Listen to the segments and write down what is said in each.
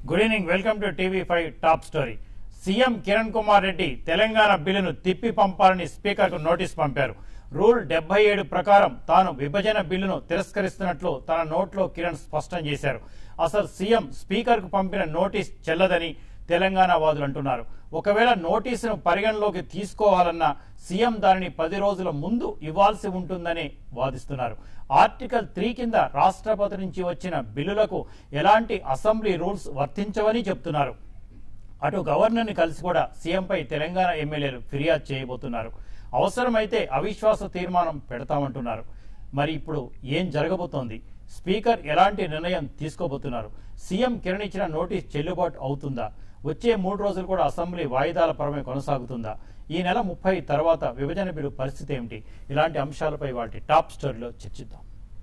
Good evening welcome to TV five top story CM Kiran Kumar Reddy Telangana బిల్లును తిప్పి పంపాలని స్పీకర్కు నోటీస్ పంపారు రూల్ డెబ్బై ఏడు ప్రకారం తాను విభజన బిల్లును తిరస్కరిస్తున్నట్లు తన నోట్లో కిరణ్ స్పష్టం చేశారు అసలు సీఎం స్పీకర్కు పంపిన నోటీస్ చెల్లదని తెలంగాణ వాదులు అంటున్నారు ఒకవేళ నోటీసును పరిగణలోకి తీసుకోవాలన్నా సీఎం దానిని పది రోజుల ముందు ఇవ్వాల్సి ఉంటుందని వాదిస్తున్నారు ఆర్టికల్ త్రీ కింద రాష్ట్రపతి నుంచి వచ్చిన బిల్లులకు ఎలాంటి అసెంబ్లీ రూల్స్ వర్తించవని చెప్తున్నారు అటు గవర్నర్ని కలిసి కూడా సీఎంపై తెలంగాణ ఎమ్మెల్యేలు ఫిర్యాదు చేయబోతున్నారు అవసరమైతే అవిశ్వాస తీర్మానం పెడతామంటున్నారు మరి ఇప్పుడు ఏం జరగబోతోంది స్పీకర్ ఎలాంటి నిర్ణయం తీసుకోబోతున్నారు సీఎం కిరణ్ ఇచ్చిన నోటీస్ చెల్లుబాటు అవుతుందా వచ్చే మూడు రోజులు కూడా అసెంబ్లీ వాయిదాల పరమే కొనసాగుతుందా ఈ నెల ముప్పై తర్వాత విభజన బిల్లు పరిస్థితి ఏమిటి ఇలాంటి అంశాలపై వాటి టాప్ స్టోరీలో చర్చిద్దాం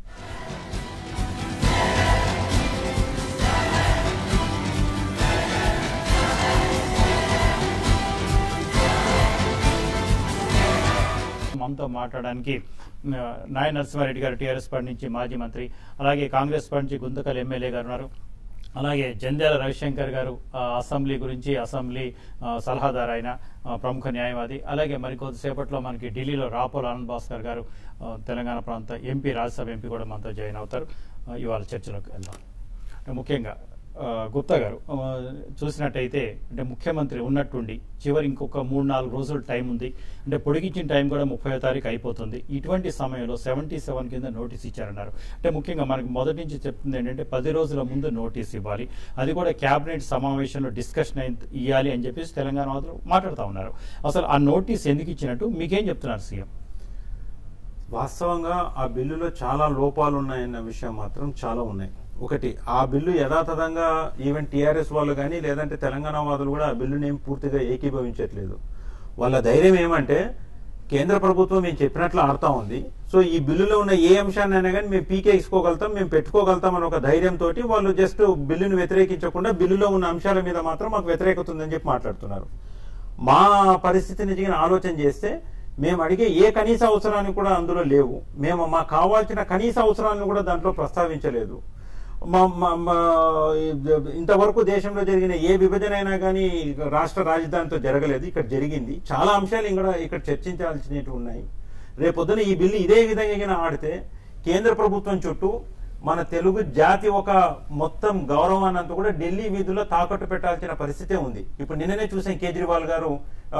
మనతో మాట్లాడడానికి ఆ, నాయ నరసింహారెడ్డి గారు టీఆర్ఎస్ పార్టీ నుంచి మాజీ మంత్రి అలాగే కాంగ్రెస్ పార్టీ నుంచి గుంతకల్ ఎమ్మెల్యే గారు ఉన్నారు అలాగే జంధ్యాల రవిశంకర్ గారు ఆ, అసెంబ్లీ గురించి అసెంబ్లీ ఆ, సలహాదారు ఆయన ఆ, ప్రముఖ న్యాయవాది అలాగే మరి కొద్దిసేపట్లో మనకి ఢిల్లీలో రాపోల్ ఆనంద్ భాస్కర్ గారు ఆ, తెలంగాణ ప్రాంత ఎంపీ రాజ్యసభ ఎంపీ కూడా మనతో జాయిన్ అవుతారు ఆ, ఇవాళ చర్చలోకి వెళ్దాం అంటే ముఖ్యంగా ఆ, గుప్తా గారు ఆ, చూసినట్టయితే అంటే ముఖ్యమంత్రి ఉన్నట్టుండి చివరి ఇంకొక మూడు నాలుగు రోజులు టైం ఉంది అంటే పొడిగించిన టైం కూడా ముప్పై తారీఖు అయిపోతుంది ఇటువంటి సమయంలో సెవెంటీ సెవెన్ కింద నోటీస్ ఇచ్చారన్నారు అంటే ముఖ్యంగా మనకి మొదటి నుంచి చెప్తుంది ఏంటంటే పది రోజుల ముందు నోటీస్ ఇవ్వాలి అది కూడా కేబినెట్ సమావేశంలో డిస్కషన్ అయి ఇవ్వాలి అని చెప్పేసి తెలంగాణ వాదులు మాట్లాడుతూ ఉన్నారు అసలు ఆ నోటీస్ ఎందుకు ఇచ్చినట్టు మీకేం చెప్తున్నారు సీఎం వాస్తవంగా ఆ బిల్లులో చాలా లోపాలు ఉన్నాయన్న విషయం మాత్రం చాలా ఉన్నాయి ఒకటి ఆ బిల్లు యథాతథంగా ఈవెన్ టీఆర్ఎస్ వాళ్ళు కానీ లేదంటే తెలంగాణ వాదులు కూడా ఆ బిల్లుని ఏం పూర్తిగా ఏకీభవించట్లేదు వాళ్ళ ధైర్యం ఏమంటే కేంద్ర ప్రభుత్వం మేము చెప్పినట్లు ఆడుతా ఉంది సో ఈ బిల్లులో ఉన్న ఏ అంశాన్ని అయినా కానీ మేము పీకే ఇసుకోగలుగుతాం మేము పెట్టుకోగలుగుతాం అని ఒక ధైర్యంతో వాళ్ళు జస్ట్ బిల్లును వ్యతిరేకించకుండా బిల్లులో ఉన్న అంశాల మీద మాత్రం మాకు వ్యతిరేకత ఉందని చెప్పి మాట్లాడుతున్నారు మా పరిస్థితిని జిగిన ఆలోచన చేస్తే మేము అడిగే ఏ కనీస అవసరాన్ని కూడా అందులో లేవు మేము మాకు కావాల్సిన కనీస అవసరాన్ని కూడా దాంట్లో ప్రస్తావించలేదు మా మా- మా ఇంతవరకు దేశంలో జరిగిన ఏ విభజన అయినా కానీ రాష్ట్ర రాజధానితో జరగలేదు ఇక్కడ జరిగింది చాలా అంశాలు ఇక్కడ ఇక్కడ చర్చించాల్సినవి ఉన్నాయి రేపొద్దున ఈ బిల్లు ఇదే విధంగా ఆడితే కేంద్ర ప్రభుత్వం చుట్టూ మన తెలుగు జాతి ఒక మొత్తం గౌరవాన్ని అంతా కూడా ఢిల్లీ వీధుల్లో తాకట్టు పెట్టాల్సిన పరిస్థితే ఉంది ఇప్పుడు నిన్ననే చూసాం కేజ్రీవాల్ గారు ఆ,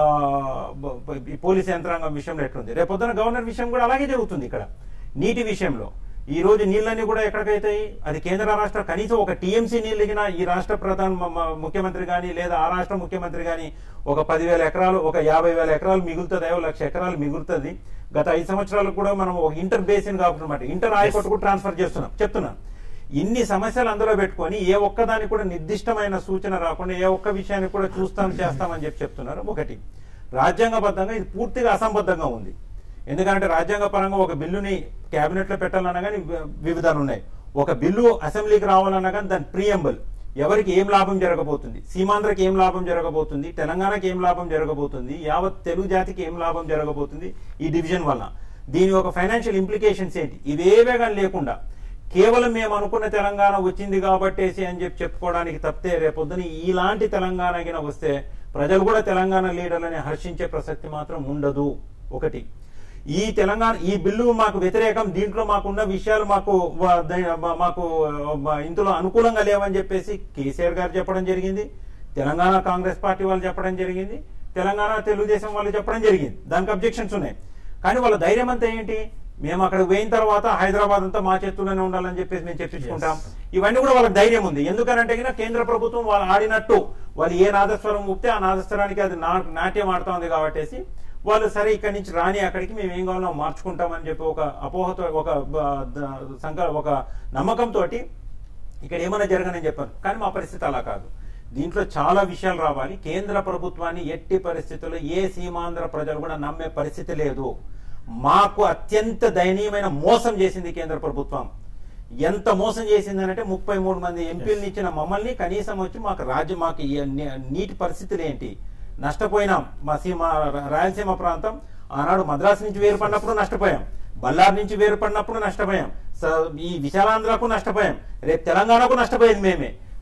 బ- బ- ఈ పోలీస్ యంత్రాంగం విషయంలో ఎట్లుంది రేపొద్దున గవర్నర్ విషయం కూడా అలాగే జరుగుతుంది ఇక్కడ నీటి విషయంలో ఈ రోజు నీళ్ళన్నీ కూడా ఎక్కడికైతాయి అది కేంద్ర రాష్ట్ర కనీసం ఒక టీఎంసీ నీళ్ళు ఎగినా ఈ రాష్ట్ర ప్రధాన మ- మ- ముఖ్యమంత్రి గాని లేదా ఆ రాష్ట్ర ముఖ్యమంత్రి గాని ఒక పదివేల ఎకరాలు ఒక యాభై వేల ఎకరాలు మిగులుతుంది అయ్యో లక్ష ఎకరాలు మిగులుతుంది గత ఐదు సంవత్సరాలకు కూడా మనం ఒక ఇంటర్ బేసిన్ కాకుండా ఇంటర్ ఆయకట్టు కూడా ట్రాన్స్ఫర్ చేస్తున్నాం చెప్తున్నాం ఇన్ని సమస్యలు అందులో పెట్టుకొని ఏ ఒక్కదానికి కూడా నిర్దిష్టమైన సూచన రాకుండా ఏ ఒక్క విషయాన్ని కూడా చూస్తాం చేస్తామని చెప్పి చెప్తున్నారు ఒకటి రాజ్యాంగబద్ధంగా ఇది పూర్తిగా అసంబద్ధంగా ఉంది ఎందుకంటే రాజ్యాంగ పరంగా ఒక బిల్లుని కేబినెట్ లో పెట్టాలన్నా కానీ వి- వివిధాలు ఉన్నాయి ఒక బిల్లు అసెంబ్లీకి రావాలన్నా కానీ దాని ప్రియంబుల్ ఎవరికి ఏం లాభం జరగబోతుంది సీమాంధ్రకి ఏం లాభం జరగబోతుంది తెలంగాణకి ఏం లాభం జరగబోతుంది యావత్ తెలుగు జాతికి ఏం లాభం జరగబోతుంది ఈ డివిజన్ వల్ల దీని ఒక ఫైనాన్షియల్ ఇంప్లికేషన్స్ ఏంటి ఇవేవే కానీ లేకుండా కేవలం మేము అనుకున్న తెలంగాణ వచ్చింది కాబట్టేసి అని చెప్పి చెప్పుకోవడానికి తప్పితే రేపొద్దున ఇలాంటి తెలంగాణ గిన వస్తే ప్రజలు కూడా తెలంగాణ లీడర్లని హర్షించే ప్రసక్తి మాత్రం ఉండదు ఒకటి ఈ తెలంగాణ ఈ బిల్లు మాకు వ్యతిరేకం దీంట్లో మాకున్న విషయాలు మాకు వ- ద- మ- మాకు మ- ఇందులో అనుకూలంగా లేవని చెప్పేసి కేసీఆర్ గారు చెప్పడం జరిగింది తెలంగాణ కాంగ్రెస్ పార్టీ వాళ్ళు చెప్పడం జరిగింది తెలంగాణ తెలుగుదేశం వాళ్ళు చెప్పడం జరిగింది దానికి అబ్జెక్షన్స్ ఉన్నాయి కానీ వాళ్ళ ధైర్యం అంతా ఏంటి మేము అక్కడికి పోయిన తర్వాత హైదరాబాద్ అంతా మా చేతుల్లోనే ఉండాలని చెప్పేసి మేము చర్చించుకుంటాం ఇవన్నీ కూడా వాళ్ళకి ధైర్యం ఉంది ఎందుకనంటే గిన కేంద్ర ప్రభుత్వం వాళ్ళు ఆడినట్టు వాళ్ళు ఏ నాదస్వరం ఊపితే ఆ నాదస్వరానికి అది నా- నాట్యం ఆడుతా ఉంది కాబట్టేసి వాళ్ళు సరే ఇక్కడి నుంచి రాని అక్కడికి మేము ఏం కావాలో మార్చుకుంటామని చెప్పి ఒక అపోహతో ఒక బ- ద- సంక ఒక నమ్మకంతో ఇక్కడ ఏమైనా జరగనని చెప్పాను కానీ మా పరిస్థితి అలా కాదు దీంట్లో చాలా విషయాలు రావాలి కేంద్ర ప్రభుత్వాన్ని ఎట్టి పరిస్థితుల్లో ఏ సీమాంధ్ర ప్రజలు కూడా నమ్మే పరిస్థితి లేదు మాకు అత్యంత దయనీయమైన మోసం చేసింది కేంద్ర ప్రభుత్వం ఎంత మోసం చేసిందనంటే ముప్పై మూడు మంది ఎంపీలను ఇచ్చిన మమ్మల్ని కనీసం వచ్చి మాకు రాజ్యం మాకు ఈ ని- నీటి పరిస్థితులు ఏంటి నష్టపోయినాం మా సీమ రాయలసీమ ప్రాంతం ఆనాడు మద్రాసు నుంచి వేరుపడినప్పుడు నష్టపోయాం బళ్ళారి నుంచి వేరుపడినప్పుడు నష్టపోయాం స- ఈ విశాలాంధ్రకు నష్టపోయాం రేపు తెలంగాణకు నష్టపోయింది మేమే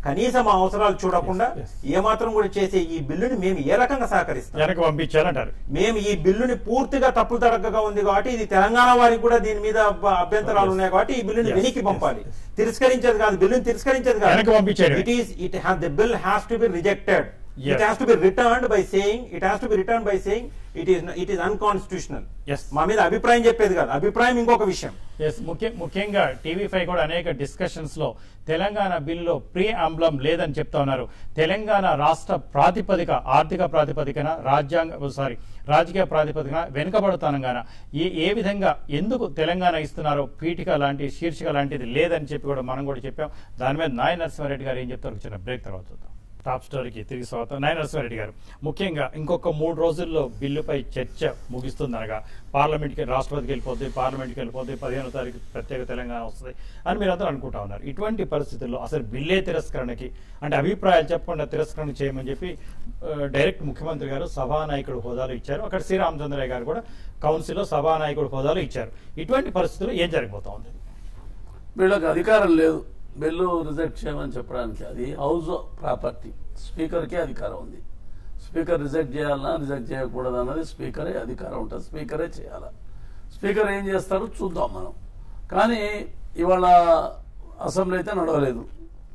కనీసం ఆ అవసరాలు చూడకుండా Yes, yes. ఏమాత్రం కూడా చేసే ఈ బిల్లుని మేము ఏ రకంగా సహకరిస్తాం వెనక పంపించారంటారు మేము ఈ బిల్లుని పూర్తిగా తప్పు తడకగా ఉంది కాబట్టి ఇది తెలంగాణ వారికి కూడా దీని మీద అబ్బ- అభ్యంతరాలు ఉన్నాయి కాబట్టి ఈ బిల్లుని Yes, వెనక్కి yes, పంపాలి yes. తిరస్కరించేది కాదు బిల్లుని తిరస్కరించేది వెనక్కి కాదు పంపించేయడమే. It is it has the bill has to be rejected Yes. It has to be returned by saying it has to be return by saying it is it is unconstitutional Yes. మా మీద అభిప్రాయం చెప్పేది కాదు అభిప్రాయం ఇంకొక విషయం yes ముఖ్య ముఖ్యంగా టీవీ ఫైవ్ కూడా అనేక డిస్కషన్స్ లో తెలంగాణ బిల్లులో ప్రీ అంబ్లం లేదని చెప్తా ఉన్నారు తెలంగాణ రాష్ట్ర ప్రాతిపదిక ఆర్థిక ప్రాతిపదికన రాజ్యాంగ సారీ రాజకీయ ప్రాతిపదికన వెనుకబడుతానంగాన ఏ ఏ విధంగా ఎందుకు తెలంగాణ ఇస్తున్నారో పీఠిక లాంటి శీర్షిక లాంటిది లేదని చెప్పి కూడా మనం కూడా చెప్పాం దాని మీద నాయ నరసింహారెడ్డి గారు ఏం చెప్తారు చిన్న బ్రేక్ తర్వాత చూద్దాం టాప్ స్టోరీకి తిరిగి స్వాగతం నాయ నరసింహారెడ్డి గారు ముఖ్యంగా ఇంకొక మూడు రోజుల్లో బిల్లుపై చర్చ ముగిస్తుందనగా పార్లమెంట్కి రాష్ట్రపతికి వెళ్ళిపోద్ది పార్లమెంట్కి వెళ్ళిపోద్ది పదిహేనో తారీఖు ప్రత్యేక తెలంగాణ వస్తుంది అని మీరందరూ అనుకుంటా ఉన్నారు ఇటువంటి పరిస్థితుల్లో అసలు బిల్లే తిరస్కరణకి అంటే అభిప్రాయాలు చెప్పకుండా తిరస్కరణ చేయమని చెప్పి ఆ, డైరెక్ట్ ముఖ్యమంత్రి గారు సభానాయకుడు హోదాలో ఇచ్చారు అక్కడ శ్రీరామచంద్రయ్య గారు కూడా కౌన్సిల్లో సభానాయకుడు హోదాలో ఇచ్చారు ఇటువంటి పరిస్థితుల్లో ఏం జరగబోతా ఉంది వీళ్ళకి అధికారం లేదు బిల్లు రిజెక్ట్ చేయమని చెప్పడానికి అది హౌస్ ప్రాపర్టీ స్పీకర్కే అధికారం ఉంది స్పీకర్ రిజెక్ట్ చేయాలన్నా రిజెక్ట్ చేయకూడదు అన్నది స్పీకరే అధికారం ఉంటుంది స్పీకరే చేయాలి స్పీకర్ ఏం చేస్తారో చూద్దాం మనం కానీ ఇవాళ అసెంబ్లీ అయితే నడవలేదు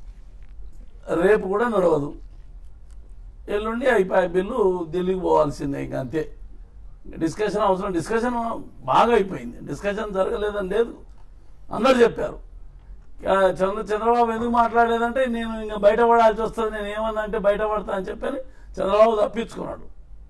రేపు కూడా నడవదు ఎల్లుండి అయిపోయి బిల్లు ఢిల్లీకి పోవాల్సిందే ఇంకా అంతే డిస్కషన్ అవసరం డిస్కషన్ బాగా అయిపోయింది డిస్కషన్ జరగలేదని లేదు అందరు చెప్పారు ఆ, చంద్ర చంద్రబాబు ఎందుకు మాట్లాడలేదంటే నేను ఇంకా బయటపడాల్సి వస్తుంది నేను ఏమన్నా అంటే బయటపడతా అని చెప్పని చంద్రబాబు తప్పించుకున్నాడు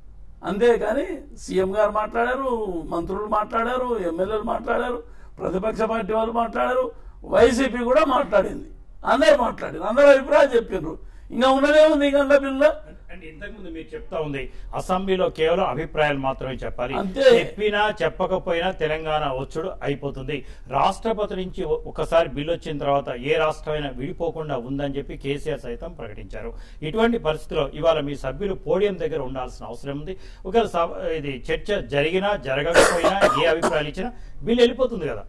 అంతేకాని సీఎం గారు మాట్లాడారు మంత్రులు మాట్లాడారు ఎమ్మెల్యేలు మాట్లాడారు ప్రతిపక్ష పార్టీ వాళ్ళు మాట్లాడారు వైసీపీ కూడా మాట్లాడింది అందరు మాట్లాడారు అందరు అభిప్రాయం చెప్పారు ఇంకా ఉన్నదే ఉంది ఇంకా బిల్లు అంటే ఇంతకుముందు మీరు చెప్తా ఉంది అసెంబ్లీలో కేవలం అభిప్రాయాలు మాత్రమే చెప్పాలి అంతే. చెప్పినా చెప్పకపోయినా తెలంగాణ వచ్చుడు అయిపోతుంది రాష్ట్రపతి నుంచి ఒ- ఒకసారి బిల్లు వచ్చిన తర్వాత ఏ రాష్ట్రమైనా విడిపోకుండా ఉందని చెప్పి కేసీఆర్ సైతం ప్రకటించారు ఇటువంటి పరిస్థితిలో ఇవాళ మీ సభ్యులు పోడియం దగ్గర ఉండాల్సిన అవసరం ఉంది ఒకవేళ సభ- ఇది చర్చ జరిగినా జరగకపోయినా ఏ అభిప్రాయాలు ఇచ్చినా బిల్లు వెళ్ళిపోతుంది కదా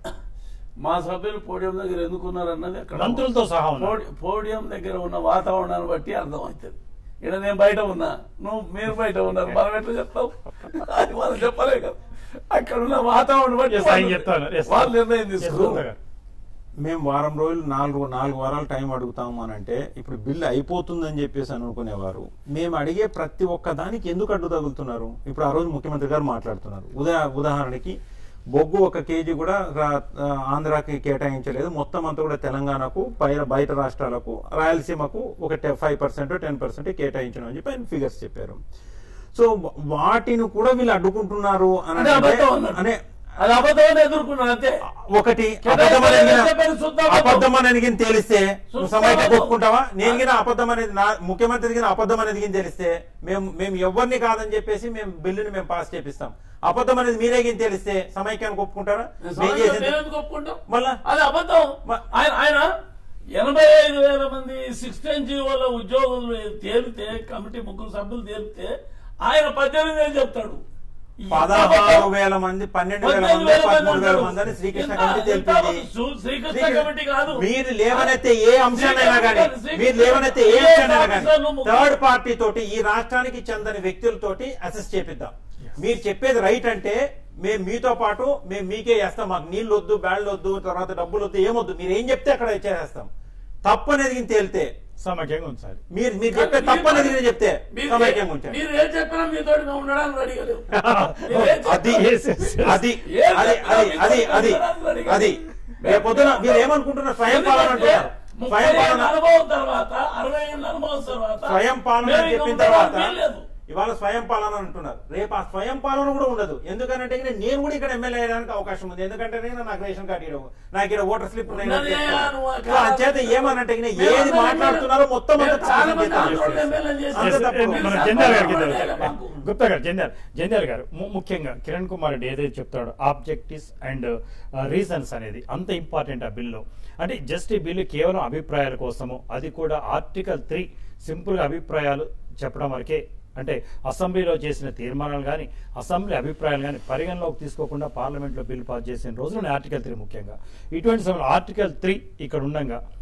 మా సభ్యులు పోడియం దగ్గర ఎందుకున్నారు అన్నది అక్కడ మంత్రులతో సహా ఉన్నారు పోడి- పోడియం దగ్గర ఉన్న వాతావరణాన్ని బట్టి అర్థమవుతుంది ఇక్కడ నేను బయట ఉన్నా నువ్వు మీరు బయట ఉన్నారు మనం ఎట్లా చెప్తావు అది మనం చెప్పలే కదా అక్కడ ఉన్న వాతావరణం బట్టి Yes, ఆయన వాళ్ళు- చెప్తాను. Yes, వాళ్ళు నిర్ణయం Yes, తీసుకో గుప్తా గారు. మేము వారం రోజులు నాలుగు నాలుగు వారాలు టైం అడుగుతాము అని అంటే ఇప్పుడు బిల్లు అయిపోతుందని చెప్పేసి అనుకునేవారు మేము అడిగే ప్రతి ఒక్క దానికి ఎందుకు అడ్డు తగులుతున్నారు ఇప్పుడు ఆ రోజు ముఖ్యమంత్రి గారు మాట్లాడుతున్నారు ఉదా ఉదాహరణకి బొగ్గు ఒక కేజీ కూడా రా- ఆ, ఆంధ్రాకి కేటాయించలేదు మొత్తం అంతా కూడా తెలంగాణకు పైన బయట రాష్ట్రాలకు రాయలసీమకు ఒక ఫైవ్ పర్సెంట్ టెన్ పర్సెంట్ కేటాయించడం అని చెప్పి ఆయన ఫిగర్స్ చెప్పారు సో వాటిని కూడా వీళ్ళు అడ్డుకుంటున్నారు అని అంటే అంటే- అబద్ధం అన్నాడు. అనే అది అబద్ధం ఎదుర్కొన్నాను అంతే ఒకటి కేటాయింపు అబద్ధం అని లేదు, అడిగిన- చెప్పేది శుద్ధ అబద్ధం. అబద్ధం అని అడిగిన తెలిస్తే నువ్వు శుద్ధ సమైక్య అబద్ధం. ఒప్పుకుంటావా నేను గిన అబద్ధం అనేది నా ముఖ్యమంత్రి గిన అబద్ధం అనేది గిన తెలిస్తే మేము మేము ఎవరిని కాదని చెప్పేసి మేము బిల్లుని మేము పాస్ చేపిస్తాం అబద్ధం అనేది మీరే గిన తెలిస్తే సమైక్యానికి ఒప్పుకుంటారా మేము సమాజంలో చేసింది నేను ఎందుకు ఒప్పుకుంటాం? మళ్ళా అది అబద్ధం మ- ఆయన ఆయన ఎనభై ఐదు వేల మంది సిక్స్టీన్ జీవోల ఉద్యోగులు తేలితే కమిటీ ముగ్గురు సభ్యులు తేలితే ఆయన పద్దెనిమిది వేలు చెప్తాడు ఈ పదహారు వేల మంది పన్నెండు వేల పద్దెనిమిది మంది వేల మంది పదమూడు వేల అంటాడు. మంది అని శ్రీకృష్ణ ఎంత- కమిటీ ఎంత తెలిపింది సు- శ్రీకృష్ణ శ్రీకృష్ణ- కమిటీ కాదు. మీరు లేవనైతే ఏ అంశాన్నైనా కానీ శ్రీకృష్ణ మీరు లేవనైతే ఏ కమిటీ అంశాన్నైనా కానీ ఆఫీసర్లు ముగ్గురు- థర్డ్ పార్టీ తోటి ఈ రాష్ట్రానికి చెందని వ్యక్తులతోటి అసెస్ చేపిద్దాం మీరు చెప్పేది రైట్ అంటే మేము మీతో పాటు మేము మీకే చేస్తాం మాకు నీళ్ళు వద్దు బ్యాళ్ళు వద్దు తర్వాత డబ్బులు వద్దు ఏమొద్దు మీరు ఏం చెప్తే అక్కడ చేసేస్తాం తప్పు అనేది గిన తేలితే సమాఖ్యంగా ఉంచాలి మీరు మీరు చెప్పే తప్పు అనేది గిన చెప్తే మీరు- సమైక్యంగా ఉంచండి మీరు ఏం చెప్పినా మీతో మేము ఉండడానికి రెడీగా లేవు మీరు ఏం అది చెప్పినా- Yes, yes, yes. అది ఏం అది చెప్పినా అది మీతో అది అది ఉండడానికి రెడీగా అది లేవు. రేపు పొద్దున మీరు ఏమనుకుంటున్నారు స్వయం పాలన ఎందుకంటే అంటున్నారు ముప్పై స్వయం ఏళ్ళ పాలన అనుభవం తర్వాత అరవై ఏళ్ళ అనుభవం తర్వాత స్వయం పాలన మేము అని ఇంకా చెప్పిన ఉండడానికి తర్వాత వీల్లేదు. ఇవాళ స్వయం పాలన అంటున్నారు రేపు ఆ స్వయం పాలన కూడా ఉండదు ఎందుకంటే ఇక నేను కూడా ఇక్కడ ఎమ్మెల్యే అయ్యడానికి అవకాశం ఉంది ఎందుకంటే నేను నాకు రేషన్ కార్డు ఇవ్వవు నాకు ఇక్కడ ఓటర్ స్లిప్ ఉన్నాయి నాకు ఉన్నదే తెలుసు. నువ్వు సో అంచేత ఏమనంటే ఇక ఏది మాట్లాడుతున్నారో మొత్తం అంతా మేము చాలా మంది చేస్తాం. ఆందోళన ఎమ్మెల్యేలు చేశారు. అంతే Yes, తప్పు. మన మీరు జంధ్యాల గారికి సంపాదన తెలుసు. పడలేదు మాకు. గుప్తా గారు జంధ్యాల జంధ్యాల గారు ము- ముఖ్యంగా కిరణ్ కుమార్ రెడ్డి ఏదైతే చెప్తాడో ఆబ్జెక్టివ్స్ అండ్ రీజన్స్ అనేది అంత ఇంపార్టెంట్ ఆ బిల్లు అంటే జస్ట్ ఈ బిల్లు కేవలం అభిప్రాయాల కోసము అది కూడా ఆర్టికల్ త్రీ సింపుల్ గా అభిప్రాయాలు చెప్పడం వరకే అంటే అసెంబ్లీలో చేసిన తీర్మానాలు కానీ అసెంబ్లీ అభిప్రాయాలు కానీ పరిగణలోకి తీసుకోకుండా పార్లమెంట్లో బిల్లు పాస్ చేసిన రోజున ఆర్టికల్ త్రీ ముఖ్యంగా ఇటువంటి సమయంలో ఆర్టికల్ త్రీ ఇక్కడ ఉండగా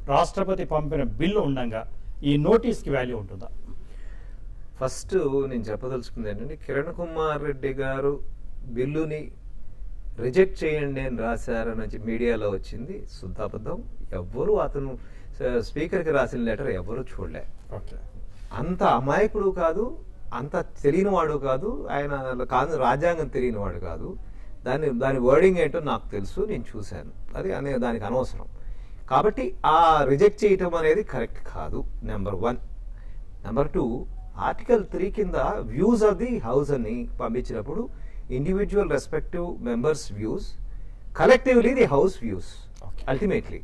రాష్ట్రపతి పంపిన బిల్లు ఉండగా ఈ నోటీస్కి వాల్యూ ఉంటుందా ఫస్ట్ నేను చెప్పదలుచుకుంది ఏంటంటే కిరణ్ కుమార్ రెడ్డి గారు బిల్లుని రిజెక్ట్ చేయండి అని రాశారని చెప్పి మీడియాలో వచ్చింది శుద్ధాబద్ధం ఎవ్వరూ అతను స- స్పీకర్కి రాసిన లెటర్ ఎవరూ చూడలే ఓకే అంత అమాయకుడు కాదు అంత తెలియనివాడు కాదు ఆయన కాదు రాజ్యాంగం తెలియనివాడు కాదు దాని దాని వర్డింగ్ ఏంటో నాకు తెలుసు నేను చూశాను అది అనే దానికి అనవసరం కాబట్టి ఆ రిజెక్ట్ చేయటం అనేది కరెక్ట్ కాదు number one number two article three కింద వ్యూస్ ఆఫ్ ది హౌస్ అని పంపించినప్పుడు individual respective members views collectively the house views Okay. Ultimately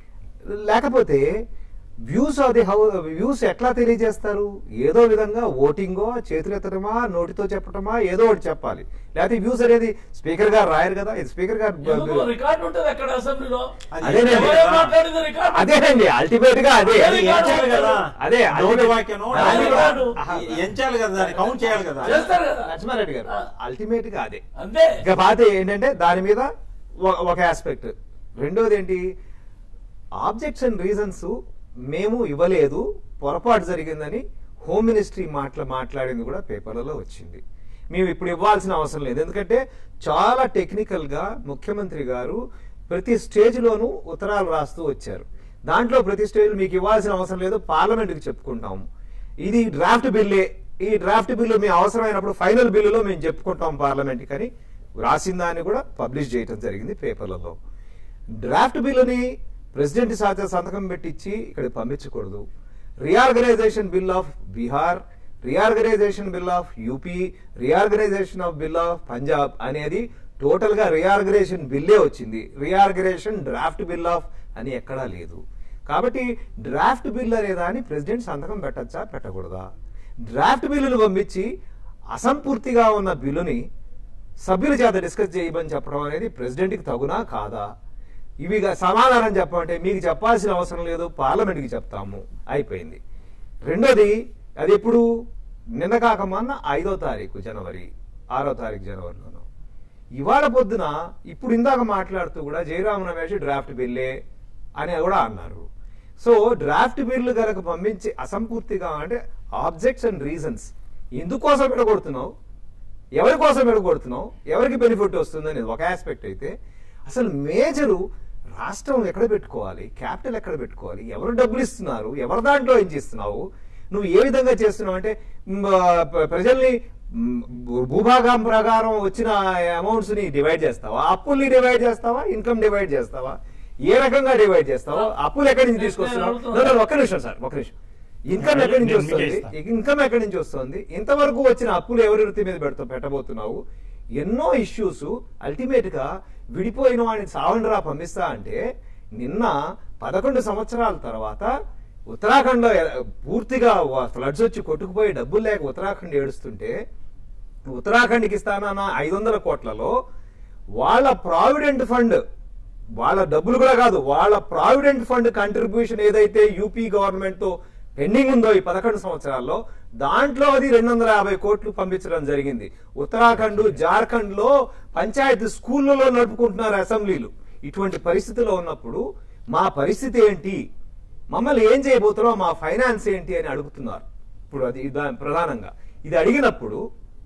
లేకపోతే views of the house views ఎట్లా తెలియజేస్తారు ఏదో విధంగా ఓటింగో చేతులు ఎత్తడమా నోటితో చెప్పటమా ఏదో ఒకటి చెప్పాలి లేకపోతే వ్యూస్ అనేది స్పీకర్ గారు రాయరు కదా ఇది స్పీకర్ ఎందుకు గారు రికార్డు ఉంటుంది అక్కడ అసెంబ్లీలో అదేనండి. ఎవరో మాట్లాడింది రికార్డు అదేనండి అల్టిమేట్ గా అదే అదే ఎంచాలి కదా అదే నోటి ultimate- వాక్యం అదే కాదు. ఎంచాలి కదా దాన్ని కౌంట్ చేయాలి కదా చేస్తారు కదా లక్ష్మారెడ్డి గారు అల్టిమేట్ గా అదే అంతే ఇక బాధ ఏంటంటే దాని మీద ఒక- ఒక ఆస్పెక్ట్ రెండోది ఏంటి ఆబ్జెక్ట్స్ అండ్ రీజన్స్ మేము ఇవ్వలేదు పొరపాటు జరిగిందని హోమ్ మినిస్ట్రీ మాట్లా మాట్లాడింది కూడా పేపర్లలో వచ్చింది మేము ఇప్పుడు ఇవ్వాల్సిన అవసరం లేదు ఎందుకంటే చాలా టెక్నికల్ గా ముఖ్యమంత్రి గారు ప్రతి స్టేజ్ లోనూ ఉత్తరాలు రాస్తూ వచ్చారు దాంట్లో ప్రతి స్టేజ్ మీకు ఇవ్వాల్సిన అవసరం లేదు పార్లమెంట్ కి చెప్పుకుంటాము ఇది డ్రాఫ్ట్ బిల్లే ఈ డ్రాఫ్ట్ బిల్లు మేము అవసరమైనప్పుడు ఫైనల్ బిల్లులో మేము చెప్పుకుంటాం పార్లమెంట్ అని రాసిన దాన్ని కూడా పబ్లిష్ చేయడం జరిగింది పేపర్లలో డ్రాఫ్ట్ బిల్లుని ప్రెసిడెంట్ సాధ్య సంతకం పెట్టించి ఇక్కడ పంపించకూడదు reorganisation bill of Bihar reorganisation bill of UP reorganisation of bill of Punjab అనేది టోటల్ గా రీఆర్గనైజేషన్ బిల్లే వచ్చింది రీఆర్గనైజేషన్ డ్రాఫ్ట్ బిల్ ఆఫ్ అని ఎక్కడా లేదు కాబట్టి డ్రాఫ్ట్ బిల్ అనేదాన్ని ప్రెసిడెంట్ సంతకం పెట్టచ్చా పెట్టకూడదా డ్రాఫ్ట్ బిల్లును పంపించి అసంపూర్తిగా ఉన్న బిల్లుని సభ్యుల చేత డిస్కస్ చేయమని చెప్పడం అనేది ప్రెసిడెంట్ కి తగునా కాదా ఇవి గా- సమాధానం చెప్పమంటే మీకు చెప్పాల్సిన అవసరం లేదు పార్లమెంట్ కి చెప్తాము అయిపోయింది రెండోది అది ఎప్పుడు నిన్న కాక మొన్న ఐదో తారీఖు జనవరి ఆరో తారీఖు జనవరిలోను ఇవాళ పొద్దున ఇప్పుడు ఇందాక మాట్లాడుతూ కూడా జయరామ రమేష్ డ్రాఫ్ట్ బిల్లే అని కూడా అన్నారు సో డ్రాఫ్ట్ బిల్లు కనుక పంపించి అసంపూర్తిగా అంటే ఆబ్జెక్ట్స్ అండ్ రీజన్స్ ఎందుకోసం పెడగొడుతున్నావు ఎవరి కోసం పెడగొడుతున్నావు ఎవరికి బెనిఫిట్ వస్తుంది అనేది ఒక ఆస్పెక్ట్ అయితే అసలు మేజరు రాష్ట్రం ఎక్కడ పెట్టుకోవాలి క్యాపిటల్ ఎక్కడ పెట్టుకోవాలి ఎవరు డబ్బులు ఇస్తున్నారు ఎవరి దాంట్లో ఏం చేస్తున్నావు నువ్వు ఏ విధంగా చేస్తున్నావు అంటే మ్, ప- ప్రజల్ని మ్, భూ- భూభాగం ప్రకారం వచ్చిన అమౌంట్స్ ని డివైడ్ చేస్తావా అప్పుల్ని డివైడ్ చేస్తావా ఇన్కమ్ డివైడ్ చేస్తావా ఏ రకంగా డివైడ్ చేస్తావా అప్పులు ఎక్కడి నుంచి తీసుకొస్తున్నావు నేను No, no, no, ఒక్క నిమిషం సార్ ఒక్క నిమిషం ఇన్కమ్ ఎక్కడి నుంచి నేను మీకే వస్తుంది ఇస్తా. ఇన్కమ్ ఎక్కడి నుంచి వస్తుంది ఇంతవరకు వచ్చిన అప్పులు ఎవరి వృత్తి మీద పెడతా పెట్టబోతున్నావు ఎన్నో ఇష్యూస్ అల్టిమేట్ గా విడిపోయిన వాడిని సావండ్రా పంపిస్తా అంటే నిన్న పదకొండు సంవత్సరాల తర్వాత ఉత్తరాఖండ్ లో ఎ- పూర్తిగా ఫ్లడ్స్ వచ్చి కొట్టుకుపోయి డబ్బులు లేక ఉత్తరాఖండ్ ఏడుస్తుంటే ఉత్తరాఖండ్కి ఇస్తానన్న ఐదు వందల కోట్లలో వాళ్ళ ప్రావిడెంట్ ఫండ్ వాళ్ళ డబ్బులు కూడా కాదు వాళ్ళ ప్రావిడెంట్ ఫండ్ కంట్రిబ్యూషన్ ఏదైతే యూపీ గవర్నమెంట్ తో పెండింగ్ ఉందో ఈ పదకొండు సంవత్సరాల్లో దాంట్లో అది రెండు వందల యాభై కోట్లు పంపించడం జరిగింది ఉత్తరాఖండ్ జార్ఖండ్ లో పంచాయతీ స్కూళ్ళలో నడుపుకుంటున్నారు అసెంబ్లీలు ఇటువంటి పరిస్థితిలో ఉన్నప్పుడు మా పరిస్థితి ఏంటి మమ్మల్ని ఏం చేయబోతున్నావు మా ఫైనాన్స్ ఏంటి అని అడుగుతున్నారు ఇప్పుడు అది దా- ప్రధానంగా ఇది అడిగినప్పుడు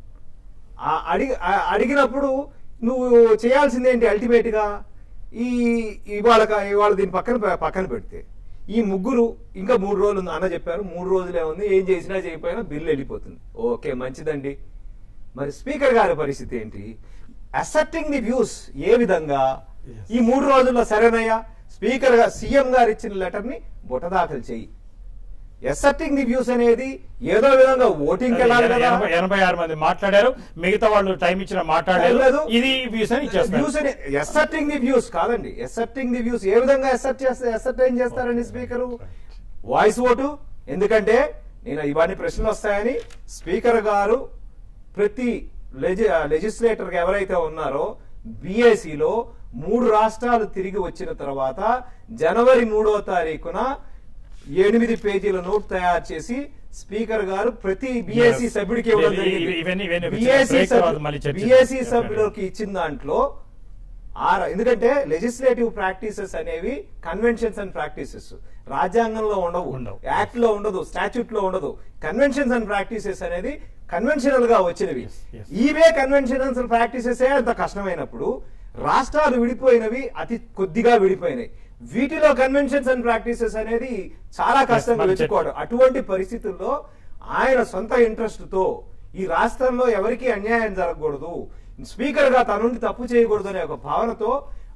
ఆ అడిగి ఆ అడిగినప్పుడు నువ్వు చేయాల్సింది ఏంటి అల్టిమేట్ గా ఈ ఇవాళ కా- ఇవాళ దీని పక్కన పె- పక్కన పెడితే ఈ ముగ్గురు ఇంకా మూడు రోజులు ఉంది అన్న చెప్పారు మూడు రోజులే ఉంది ఏం చేసినా చేయకపోయినా బిల్లు వెళ్ళిపోతుంది ఓకే మంచిదండి మరి స్పీకర్ గారి పరిస్థితి ఏంటి అసెప్టింగ్ ది వ్యూస్ ఏ విధంగా ఈ మూడు రోజుల్లో సరేనయ్యా స్పీకర్ గా సీఎం గారు ఇచ్చిన లెటర్ ని బుటదాఖలు చెయ్యి అసెప్టింగ్ ది వ్యూస్ అనేది ఏదో విధంగా ఓటింగ్ వెళ్ళాలి కదా ఎనభై- ఎనభై ఆరు మంది మాట్లాడారు మిగతా వాళ్ళు టైం ఇచ్చిన మాట్లాడలేదు లేదు. ఇది వ్యూస్ అని వ్యూస్ ఇచ్చేస్తారు ఎసెప్టింగ్ ది వ్యూస్ కాదండి ఎసెప్టింగ్ ది వ్యూస్ ఏ విధంగా ఎసెప్ట్ చేస్తే ఎసెప్ట్ ఏం చేస్తారండి స్పీకర్ వాయిస్ ఓటు ఎందుకంటే నేను ఇవన్నీ ప్రశ్నలు వస్తాయని స్పీకర్ గారు ప్రతి లెజిస్లేటర్ ఎవరైతే ఉన్నారో BAC లో మూడు రాష్ట్రాలు తిరిగి వచ్చిన తర్వాత జనవరి మూడో తారీఖున ఎనిమిది పేజీల నోట్ తయారు చేసి స్పీకర్ గారు ప్రతి బీఎస్సీ Yes. సభ్యుడికి ఇవ్వడం ఇవి- ఇవి- ఇవన్నీ- ఇవన్నీ జరిగింది ఒక చిన్న బీఎస్సీ break తర్వాత మళ్ళీ చర్చిద్దాం. BSC Definitely. సభ్యులకి ఇచ్చిన దాంట్లో ఆ ఎందుకంటే లెజిస్లేటివ్ ప్రాక్టీసెస్ అనేవి కన్వెన్షన్స్ అండ్ ప్రాక్టీసెస్ రాజ్యాంగంలో ఉండవు ఉండవు. యాక్ట్ లో ఉండదు స్టాచ్యూట్ లో ఉండదు కన్వెన్షన్స్ అండ్ ప్రాక్టీసెస్ అనేది కన్వెన్షనల్ గా వచ్చినవి Yes, yes. ఇవే కన్వెన్షనల్స్ ప్రాక్టీసెస్ అంత కష్టమైనప్పుడు రాష్ట్రాలు విడిపోయినవి అతి కొద్దిగా విడిపోయినాయి వీటిలో కన్వెన్షన్స్ అండ్ ప్రాక్టీసెస్ అనేది చాలా కష్టంగా మనం వెతుక్కోవడం అటువంటి పరిస్థితుల్లో ఆయన సొంత ఇంట్రెస్ట్ తో ఈ రాష్ట్రంలో ఎవరికీ అన్యాయం జరగకూడదు స్పీకర్ గా తనుండి తప్పు చేయకూడదు అనే ఒక భావనతో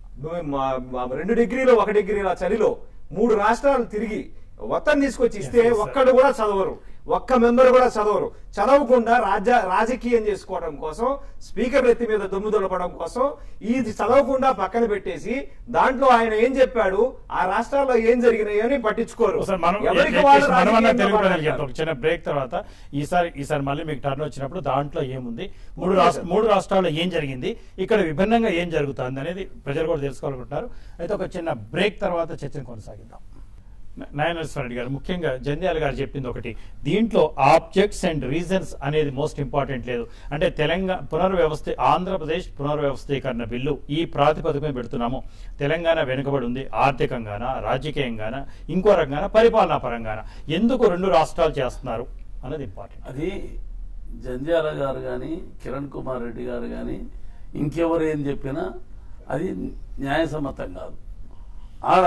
మా- మా రెండు డిగ్రీలో ఒక డిగ్రీల చలిలో మూడు రాష్ట్రాలు తిరిగి మొత్తం తీసుకొచ్చి ఇస్తే Yes, yes, sir. ఒక్కడు కూడా చదవరు ఒక్క మెంబర్ కూడా చదవరు చదవకుండా రాజ్య రాజకీయం చేసుకోవడం కోసం స్పీకర్ ఎత్తి మీద దుమ్ము దులపడం కోసం ఇది చదవకుండా పక్కన పెట్టేసి దాంట్లో ఆయన ఏం చెప్పాడు ఆ రాష్ట్రాల్లో ఏం జరిగినాయి అని పట్టించుకోరు ఒకసారి మనం ఎవరికి ఏ- వాళ్ళు ఏ- మనమన్నా రాజకీయంగా తెలుగు ప్రజలకు మాట్లాడతారు. చెప్తాం. ఒక చిన్న బ్రేక్ తర్వాత ఈసారి ఈసారి మళ్ళీ మీకు టర్న్ వచ్చినప్పుడు దాంట్లో ఏముంది మూడు ఓకే రాష్ట్ర సార్. మూడు రాష్ట్రాల్లో ఏం జరిగింది ఇక్కడ విభిన్నంగా ఏం జరుగుతుంది అనేది ప్రజలు కూడా తెలుసుకోవాలనుకుంటున్నారు అయితే ఒక చిన్న బ్రేక్ తర్వాత చర్చను కొనసాగిద్దాం నాయనరస్వర రెడ్డి గారు ముఖ్యంగా జంధ్యాల గారు చెప్పింది ఒకటి దీంట్లో ఆబ్జెక్ట్స్ అండ్ రీజన్స్ అనేది మోస్ట్ ఇంపార్టెంట్ లేదు అంటే తెలంగాణ పునర్వ్యవస్థ ఆంధ్రప్రదేశ్ పునర్వ్యవస్థీకరణ బిల్లు ఈ ప్రాతిపదికన పెడుతున్నాము తెలంగాణ వెనుకబడి ఉంది ఆర్థికంగాన రాజకీయంగాన ఇంకో రంగాన పరిపాలనా పరంగాన ఎందుకు రెండు రాష్ట్రాలు చేస్తున్నారు అన్నది ఇంపార్టెంట్ అది జంధ్యాల గారు కానీ కిరణ్ కుమార్ రెడ్డి గారు కానీ ఇంకెవరు ఏం చెప్పినా అది న్యాయసమ్మతం కాదు ఆడ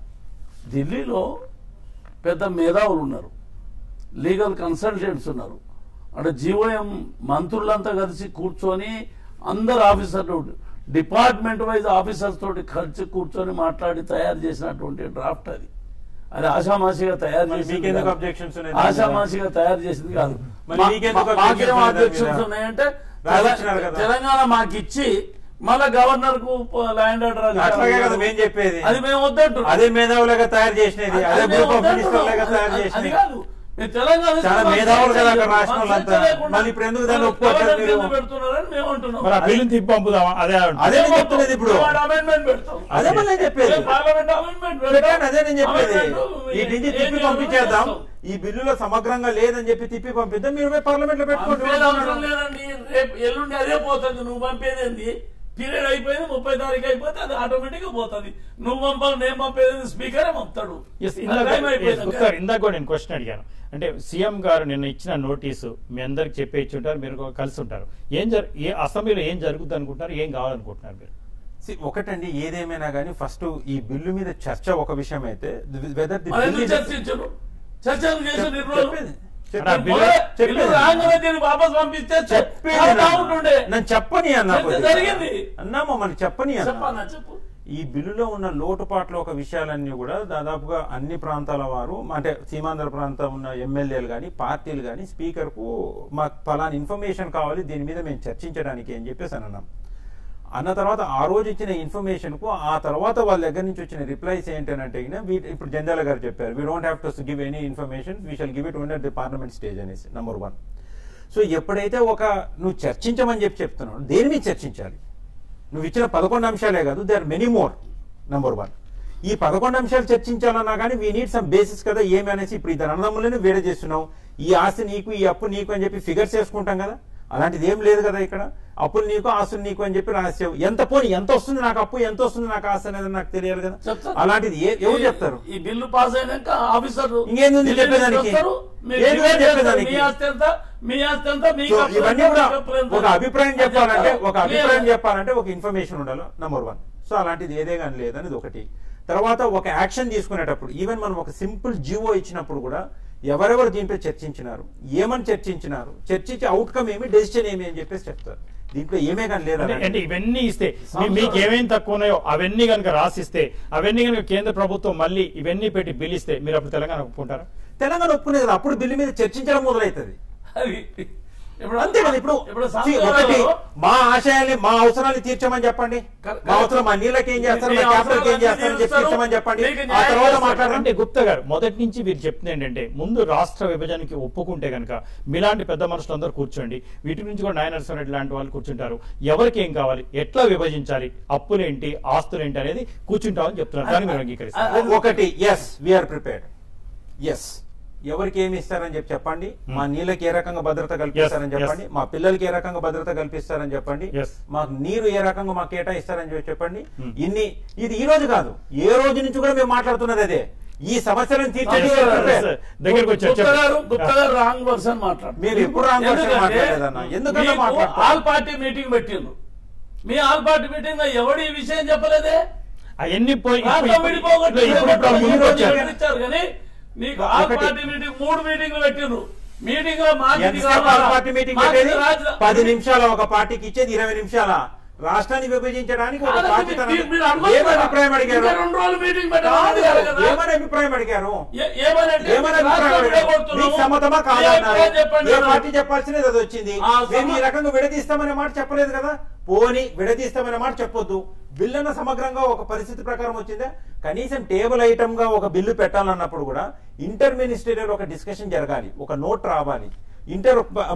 ఢిల్లీలో పెద్ద మేధావులు ఉన్నారు లీగల్ కన్సల్టెంట్స్ ఉన్నారు అంటే జీవోఎం మంత్రులంతా కలిసి కూర్చొని అందరు ఆఫీసర్లు డిపార్ట్మెంట్ వైజ్ ఆఫీసర్స్ తోటి కలిసి కూర్చొని మాట్లాడి తయారు చేసినటువంటి డ్రాఫ్ట్ అది అది ఆషామాషిగా తయారు మరి చేసింది మీకెందుకు కాదు. objections ఉన్నాయి దాని మీద? ఆషామాషిగా తయారు చేసింది కాదు మరి మా- మీకెందుకు మా- objections మాకేం ఉన్నాయి దాని objections మీద? ఉన్నాయంటే రాసిచ్చినారు కదా. తెలంగాణ మాకు ఇచ్చి మళ్ళా గవర్నర్ కు ల్యాండ్ ఆర్డర్ అట్లాగే కదా మేము చెప్పేది అది మేము వద్దంటున్నాం అదే మేధావులుగా తయారు చేసినది అదే అది మేము గ్రూప్ ఆఫ్ వద్దంటున్నాం. మినిస్టర్లుగా తయారు అది- అది చేసినది కాదు మేము తెలంగాణ చాలా మాకు మేధావులు కదా అక్కడ చర్చ రాసిన వాళ్ళంతా. లేకుండా మరి ఇప్పుడు ఎందుకు దాన్ని గవర్నర్ ఒప్పుకోవట్లేదు మీరు? ఎందుకు పెడుతున్నారని మేము అంటున్నాం మరి ఆ బిల్లుని తిప్పి పంపుదామా అదే అంటున్నా. అదే నేను చెప్తున్నది ఇప్పుడు. మేము amendment పెడతాం. అదే మళ్ళీ నేను చెప్పేది. మేము పార్లమెంట్ amendment పెడతాం. పెట్టండి, అదే నేను చెప్పేది Amendment ఈ నుంచి ఏం తిప్పి చేయాలో పంపించేద్దాం చేస్తాం. ఈ బిల్లులో సమగ్రంగా లేదని చెప్పి తిప్పి పంపిద్దాం మీరు పార్లమెంట్ లో పంపేది అవసరం పెట్టుకోండి లేదండి రేపు ఎల్లుండి అదే పోతుంది నువ్వు పంపేది ఏంది పీరియడ్ అయిపోయింది ముప్పై తారీఖు అయిపోతే అది ఆటోమేటిక్ గా పోతుంది నువ్వు పంపాలి నేను పంపేది స్పీకరే పంపుతాడు Yes, అది ఇందాక టైం yes, అయిపోయింది గుప్తా గారు, ఇందాక కూడా నేను క్వశ్చన్ అడిగాను అంటే సీఎం గారు నిన్న ఇచ్చిన నోటీసు మీ అందరికి చెప్పి ఇచ్చి ఉంటారు మీరు కూడా కలిసి ఉంటారు ఏం జరు ఏ అసెంబ్లీలో ఏం జరుగుతుంది అనుకుంటున్నారు ఏం కావాలనుకుంటున్నారు మీరు See, ఒకటండి ఏదేమైనా కానీ ఫస్ట్ ఈ బిల్లు మీద చర్చ ఒక విషయం అయితే వెదర్ ది మరి ఎందుకు చర్చించరు చర్చలు చేసి ఎన్ని రోజులు? అన్నా, బిల్లు- మొదలే, చెప్పేది. బిల్లు రాగానే దీన్ని వాపస్ పంపిస్తే చెప్పేది చాలా నా- బాగుంటుండే నన్ను చెప్పని అన్నా చెప్పు, కొద్దిగా. జరిగింది. అన్నామా మనకి చెప్పని అన్నా చెప్పన్నా చెప్పు ఈ బిల్లులో ఉన్న లోటుపాట్ల ఒక విషయాలన్నీ కూడా దాదాపుగా అన్ని ప్రాంతాల వారు అంటే సీమాంధ్ర ప్రాంతం ఉన్న ఎమ్మెల్యేలు కానీ పార్టీలు కానీ స్పీకర్ కు మాకు ఫలానా ఇన్ఫర్మేషన్ కావాలి దీని మీద మేము చర్చించడానికి అని చెప్పేసి అని అన్నాం అన్న తర్వాత ఆ రోజు ఇచ్చిన ఇన్ఫర్మేషన్ కు ఆ తర్వాత వాళ్ళ దగ్గర నుంచి వచ్చిన రిప్లైస్ ఏంటంటే గిన వీ- ఇప్పుడు జంజాల గారు చెప్పారు we don't have to give any information we shall give it on at the parliament stage అనేసి నంబర్ వన్ సో ఎప్పుడైతే ఒక నువ్వు చర్చించమని చెప్పి చెప్తున్నావు దేని మీద చర్చించాలి నువ్వు ఇచ్చిన పదకొండు అంశాలే కాదు they are many more number one ఈ పదకొండు అంశాలు చర్చించాలన్నా కానీ వీ నీడ్ సమ్ బేసిస్ కదా ఏమి అనేసి ఇప్పుడు ఇద్దరు అన్నదమ్ములని వేరే చేస్తున్నావు ఈ ఆస్తి నీకు ఈ అప్పు నీకు అని చెప్పి ఫిగర్స్ చేసుకుంటాం కదా అలాంటిది ఏం లేదు కదా ఇక్కడ అప్పులు నీకు ఆస్తులు నీకు అని చెప్పి రాసావు ఎంత పోనీ ఎంత వస్తుంది నాకు అప్పు ఎంత వస్తుంది నాకు ఆస్తి అనేది నాకు తెలియాలి కదా చెప్తారు. అలాంటిది ఏ- ఎవరు ఈ- చెప్తారు ఈ బిల్లు పాస్ అయినాక ఆఫీసర్ ఇంకేందుంది చెప్పేదానికి? ఏంది చెప్పేదానికి? మీ ఆస్తి ఎంత మీ ఆస్తి ఎంత మీ సో కప్పులు ఇవన్నీ ఎంత, కూడా మీ కప్పులు ఎంత? ఒక అభిప్రాయం అది చెప్పాలంటే చెప్తారు. ఒక అభిప్రాయం Clear. చెప్పాలంటే ఒక ఇన్ఫర్మేషన్ ఉండాలి నంబర్ వన్ సో అలాంటిది ఏదే కానీ లేదనేది ఒకటి తర్వాత ఒక యాక్షన్ తీసుకునేటప్పుడు ఈవెన్ మనం ఒక సింపుల్ జీవో ఇచ్చినప్పుడు కూడా ఎవరెవరు దీంట్లో చర్చించినారు ఏమని చర్చించినారు చర్చించే అవుట్కమ్ ఏమి డెసిషన్ ఏమి అని చెప్పేసి చెప్తారు దీంట్లో ఏమే కానీ లేదా అంటే అంటే ఇవన్నీ ఇస్తే మీ- మీకు ఏమేమి తక్కువ ఉన్నాయో అవన్నీ కనుక రాసిస్తే అవన్నీ కనుక కేంద్ర ప్రభుత్వం మళ్ళీ ఇవన్నీ పెట్టి బిల్ ఇస్తే మీరు అప్పుడు తెలంగాణ ఒప్పుకుంటారా తెలంగాణ ఒప్పుకునేది కదా, అప్పుడు బిల్లు మీద చర్చించడం మొదలవుతుంది అది ఇప్పుడు అంతే కదా ఇప్పుడు ఇప్పుడు see, ఒకటి సంఘాలలో మా ఆశయాల్ని మా అవసరాలు తీర్చమని చెప్పండి కరెక్ట్. మా అవసరం మా నీళ్ళకి ఏం చేస్తారు మా మీ క్యాపిటల్కి ఏం అవసరాలు చేస్తారని చెప్పి తీరుస్తారు. తీర్చమని చెప్పండి మీకు ఆ న్యాయం తర్వాత చేస్తారు. మాట్లాడండి అంటే గుప్తా గారు మొదటి నుంచి మీరు చెప్తుంది ఏంటంటే ముందు రాష్ట్ర విభజనకి ఒప్పుకుంటే గనక మీలాంటి పెద్ద మనుషులందరూ కూర్చోండి వీటి నుంచి కూడా నాయన నరసింహారెడ్డి లాంటి వాళ్ళు కూర్చుంటారు ఎవరికి ఏం కావాలి ఎట్లా విభజించాలి అప్పులేంటి ఆస్తులేంటి అనేది కూర్చుంటామని చెప్తున్నారు దాన్ని మీరు అంగీకరిస్తారు అది- ఒకటి ఎస్ వీఆర్ ప్రిపేర్డ్ ఎస్ ఎవరికి ఏమి ఇస్తారని చెప్పి చెప్పండి మా నీళ్ళకి ఏ రకంగా భద్రత కల్పిస్తారని yes. చెప్పండి మా పిల్లలకి ఏ రకంగా భద్రత కల్పిస్తారని చెప్పండి Yes. మాకు నీరు ఏ రకంగా మాకు కేటాయిస్తారని చెప్పి చెప్పండి ఇన్ని ఇది ఈ రోజు కాదు ఏ రోజు నుంచి కూడా మేము మాట్లాడుతున్నది అదే ఈ సమస్యలను తీర్చేది Yes, ఎవరు? yes. దగ్గరికి వచ్చారు గుప్తా గారు చెప్పండి. గుప్తా గారు రాంగ్ పర్సన్ మాట్లాడు మీరు ఎప్పుడు wrong person మాట్లాడలేదన్న. ఎందుకన్నా మాట్లాడతారు? ఆల్ పార్టీ మీటింగ్ పెట్టిండ్రు మీ ఆల్ పార్టీ మీటింగ్ లో ఎవడు ఈ విషయం చెప్పలేదే అవన్నీ పోయి రాష్ట్రం ఇప్పుడు- విడిపోగొట్టి ఇప్పుడు- ఇప్పుడు ఈ ముందుకు రోజు వచ్చారు. ఇచ్చారు కానీ నీకు ఆల్ ఒకటి. పార్టీ మీటింగ్ మూడు మీటింగ్లు పెట్టిండ్రు మీటింగ్ లో మాకు ఇది ఎంతసేపు కావాలా? ఆ పార్టీ మీటింగ్ మాకు పెట్టేది ఇది రాజ- పది నిమిషాల ఒక పార్టీకి ఇచ్చేది ఇరవై నిమిషాల రాష్ట్రాన్ని విభజించడానికి ఒక కాదండి, పార్టీ తన- మీరు- మీరు అనుకోవచ్చు ఏమని కదా. అభిప్రాయం అడిగారు ఇంకా రెండు రోజులు మీటింగ్ పెట్టమని కాదు, అడిగారు కదా. ఏమని అభిప్రాయం అడిగారు ఏ- ఏమని అంటే ఏమని రాష్ట్రం అభిప్రాయం అడిగారు? విడగొడుతున్నాము. మీకు సమ్మతమా ఏ కాదన్నారు అభిప్రాయం చెప్పండి ఏ అన్నారు. పార్టీ చెప్పాల్సినది అది వచ్చింది ఆ, మేము ఈ సమ- రకంగా విడదీస్తామనే మాట చెప్పలేదు కదా పోని విడదీస్తామనే మాట చెప్పొద్దు బిల్లు అన్న సమగ్రంగా ఒక పరిస్థితి ప్రకారం వచ్చిందా కనీసం టేబుల్ ఐటమ్ గా ఒక బిల్లు పెట్టాలన్నప్పుడు కూడా ఇంటర్ మినిస్టరియల్ ఒక డిస్కషన్ జరగాలి ఒక నోట్ రావాలి ఇంటర్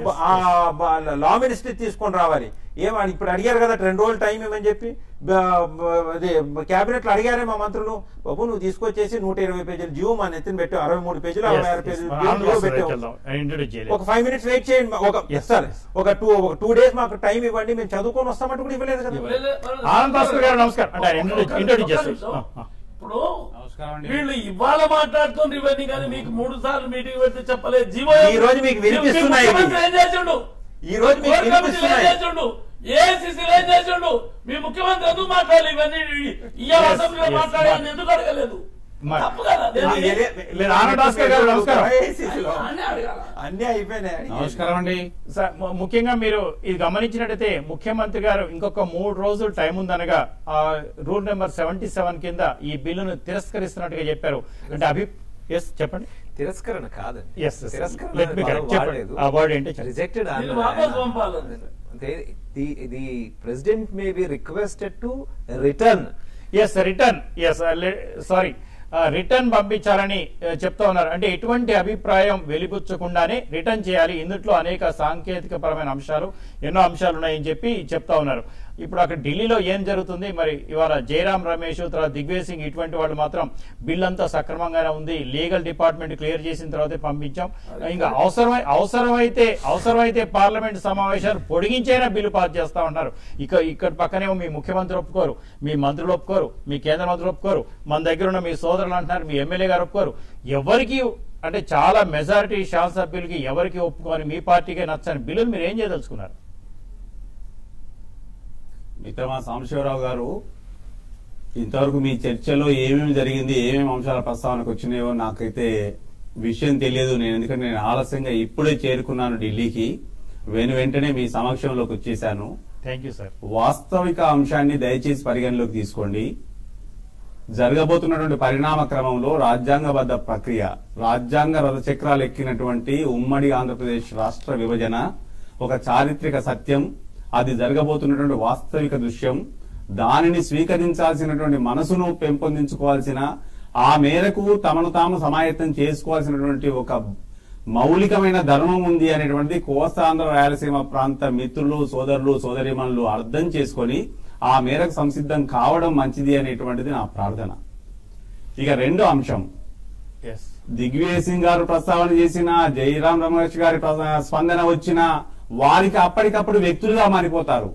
లా మినిస్ట్రీ తీసుకొని రావాలి ఏమని ఇప్పుడు అడిగారు కదా రెండు రోజులు టైం ఇవ్వని చెప్పి బ- బ- అదే క్యాబినెట్ లో అడిగారే మా మంత్రులు బాబు నువ్వు తీసుకొచ్చేసి నూట ఇరవై పేజీలు జీవో మా నెత్తిన పెట్టావు అరవై మూడు పేజీలు Yes, అరవై ఆరు yes. పేజీలు మన జీవో ఆంధ్రప్రదేశ్ పెట్టావు వెళ్దాం. introduce చేయలేదు. ఒక ఫైవ్ మినిట్స్ వెయిట్ చేయండి ఒక Yes, సార్ yes. ఒక టూ ఒక టూ డేస్ మాకు టైం ఇవ్వండి మేము చదువుకొని వస్తామంటే కూడా ఇవ్వలేదు కదా ఆనంద్ భాస్కర్ గారు నమస్కారం అంటే ఆయన ఇంట్రొడ్యూస్ ఒక్క ఇంట్రొడ్యూస్ నిమిషం. చేస్తారు ఆ, ఆ. ఇప్పుడు నమస్కారం అండి. వీళ్ళు ఇవాళ మాట్లాడుతుండ్రు ఇవన్నీ కానీ మీకు మూడు సార్లు మీటింగ్ పెడితే చెప్పలేదు జీవో ఈ రోజు మీకు వినిపిస్తున్నాయి ఇవి. ముఖ్యమంత్రి ఏం చేసిండు ఈ రోజు మీకు కోర్ కమిటీలో ఏం వినిపిస్తున్నాయి చేసిండు ఏఐసిసిలో ఏం చేసిండు మీ ముఖ్యమంత్రి ఎందుకు మాట్లాడాలి ఇవన్నీ ఇవాళ Yes, అసెంబ్లీలో yes, మాట్లాడి but- ఆయన ఎందుకు అడగలేదు మరి- తప్పు కదా ఇది దేనికి? ఏదే- లేదు, ఆనంద్ భాస్కర్ గారు నమస్కారం. AICC లో అన్నీ అడగాల అన్ని అయిపోయినాయి నమస్కారం అండి సార్ ము- ముఖ్యంగా మీరు ఇది గమనించినట్టయితే ముఖ్యమంత్రి గారు ఇంకొక మూడు రోజులు టైం ఉందనగా ఆ రూల్ నెంబర్ సెవెంటీ సెవెన్ కింద ఈ బిల్లును తిరస్కరిస్తున్నట్టుగా చెప్పారు అంటే అభి ఎస్ చెప్పండి తిరస్కరణ కాదండి Yes, yes. తిరస్కరణ Let me అనేది correct. పదం చెప్పండి. వాడలేదు. ఆ word ఏంటో చెప్పండి. రిజెక్టెడ్ ఇది వాపస్ పంపాలి. అంటే the the president may be requested to return S return S sorry return పంపించాలని uh, చెప్తా ఉన్నారు అంటే ఎటువంటి అభిప్రాయం వెలిబుచ్చకుండానే రిటర్న్ చేయాలి ఇందుట్లో అనేక సాంకేతిక పరమైన అంశాలు ఎన్నో అంశాలు ఉన్నాయని చెప్పి చెప్తా ఉన్నారు ఇప్పుడు అక్కడ ఢిల్లీలో ఏం జరుగుతుంది మరి ఇవాళ జయరాం రమేష్ తర్వాత దిగ్వేజ్ సింగ్ ఇటువంటి వాళ్ళు మాత్రం బిల్ అంతా సక్రమంగానే ఉంది లీగల్ డిపార్ట్మెంట్ క్లియర్ చేసిన తర్వాతే పంపించాం ఇంకా అవసరమై అవసరమైతే అవసరమైతే పార్లమెంట్ సమావేశాలు పొడిగించైనా బిల్లు పాస్ చేస్తా ఉన్నారు ఇక ఇక్కడ పక్కనేమో మీ ముఖ్యమంత్రి ఒప్పుకోరు మీ మంత్రులు ఒప్పుకోరు మీ కేంద్ర మంత్రులు ఒప్పుకోరు మన దగ్గర ఉన్న మీ సోదరులు అంటున్నారు మీ ఎమ్మెల్యే గారు ఒప్పుకోరు ఎవరికి అంటే చాలా మెజారిటీ శాసనసభ్యులకి ఎవరికి ఒప్పుకొని మీ పార్టీకే నచ్చని బిల్లులు మీరు ఏం చేయదలుచుకున్నారు మిత్రమా సాంబశివరావు గారు ఇంతవరకు మీ చర్చలో ఏమేమి జరిగింది ఏమేమి అంశాల ప్రస్తావనకు వచ్చినాయో నాకైతే విషయం తెలియదు నేను ఎందుకంటే నేను ఆలస్యంగా ఇప్పుడే చేరుకున్నాను ఢిల్లీకి వెను వెంటనే మీ సమక్షంలోకి వచ్చేసాను థ్యాంక్ యూ సార్ వాస్తవిక అంశాన్ని దయచేసి పరిగణలోకి తీసుకోండి జరగబోతున్నటువంటి పరిణామ క్రమంలో రాజ్యాంగబద్ధ ప్రక్రియ రాజ్యాంగ రథచక్రాలు ఎక్కినటువంటి ఉమ్మడి ఆంధ్రప్రదేశ్ రాష్ట్ర విభజన ఒక చారిత్రక సత్యం అది జరగబోతున్నటువంటి వాస్తవిక దృశ్యం దానిని స్వీకరించాల్సినటువంటి మనసును పెంపొందించుకోవాల్సిన ఆ మేరకు తమను తాము సమాయత్తం చేసుకోవాల్సినటువంటి ఒక మౌలికమైన ధర్మం ఉంది అనేటువంటిది కోస్తాంధ్ర రాయలసీమ ప్రాంత మిత్రులు సోదరులు సోదరిమణులు అర్థం చేసుకొని ఆ మేరకు సంసిద్ధం కావడం మంచిది అనేటువంటిది నా ప్రార్థన ఇక రెండో అంశం ఎస్ దిగ్విజయ్ సింగ్ గారు ప్రస్తావన చేసిన జయరాం రమేష్ గారి ప్రస- స్పందన వచ్చిన వారికి అప్పటికప్పుడు వ్యక్తులుగా మారిపోతారు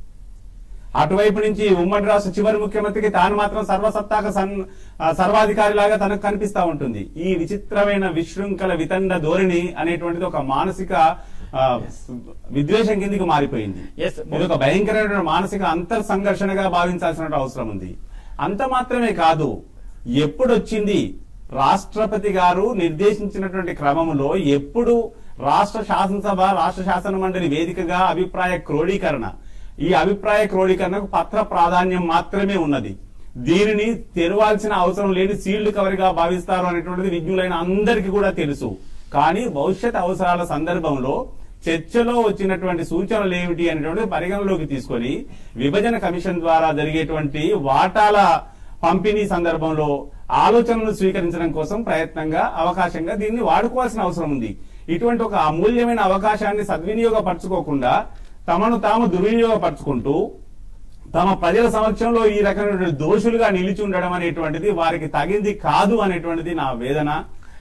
అటువైపు నుంచి ఉమ్మడి రాష్ట్ర చివరి ముఖ్యమంత్రికి తాను మాత్రం సర్వసత్తాక సన్- ఆ, సర్వాధికారిలాగా తనకు కనిపిస్తా ఉంటుంది ఈ విచిత్రమైన విశృంఖల వితండ ధోరణి అనేటువంటిది ఒక మానసిక ఆ, విద్వేషం కిందికి మారిపోయింది Yes. ఇది ఒక భయంకరమైన మానసిక అంతర్ సంఘర్షణగా భావించాల్సిన అవసరం ఉంది అంత మాత్రమే కాదు ఎప్పుడొచ్చింది రాష్ట్రపతి గారు నిర్దేశించినటువంటి క్రమంలో ఎప్పుడు రాష్ట్ర శాసనసభ రాష్ట్ర శాసన మండలి వేదికగా అభిప్రాయ క్రోడీకరణ ఈ అభిప్రాయ క్రోడీకరణకు పత్ర ప్రాధాన్యం మాత్రమే ఉన్నది దీనిని తెరవాల్సిన అవసరం లేని సీల్డ్ కవర్ గా భావిస్తారు అనేటువంటిది విజ్ఞులైన అందరికీ కూడా తెలుసు కానీ భవిష్యత్ అవసరాల సందర్భంలో చర్చలో వచ్చినటువంటి సూచనలు ఏమిటి అనేటువంటి పరిగణలోకి తీసుకొని విభజన కమిషన్ ద్వారా జరిగేటువంటి వాటాల పంపిణీ సందర్భంలో ఆలోచనలు స్వీకరించడం కోసం ప్రయత్నంగా అవకాశంగా దీన్ని వాడుకోవాల్సిన అవసరం ఉంది ఇటువంటి ఒక అమూల్యమైన అవకాశాన్ని సద్వినియోగపరచుకోకుండా తమను తాము దుర్వినియోగపరచుకుంటూ తమ ప్రజల సమక్షంలో ఈ రకమైనటువంటి దోషులుగా నిలిచి ఉండడం అనేటువంటిది వారికి తగింది కాదు అనేటువంటిది నా వేదన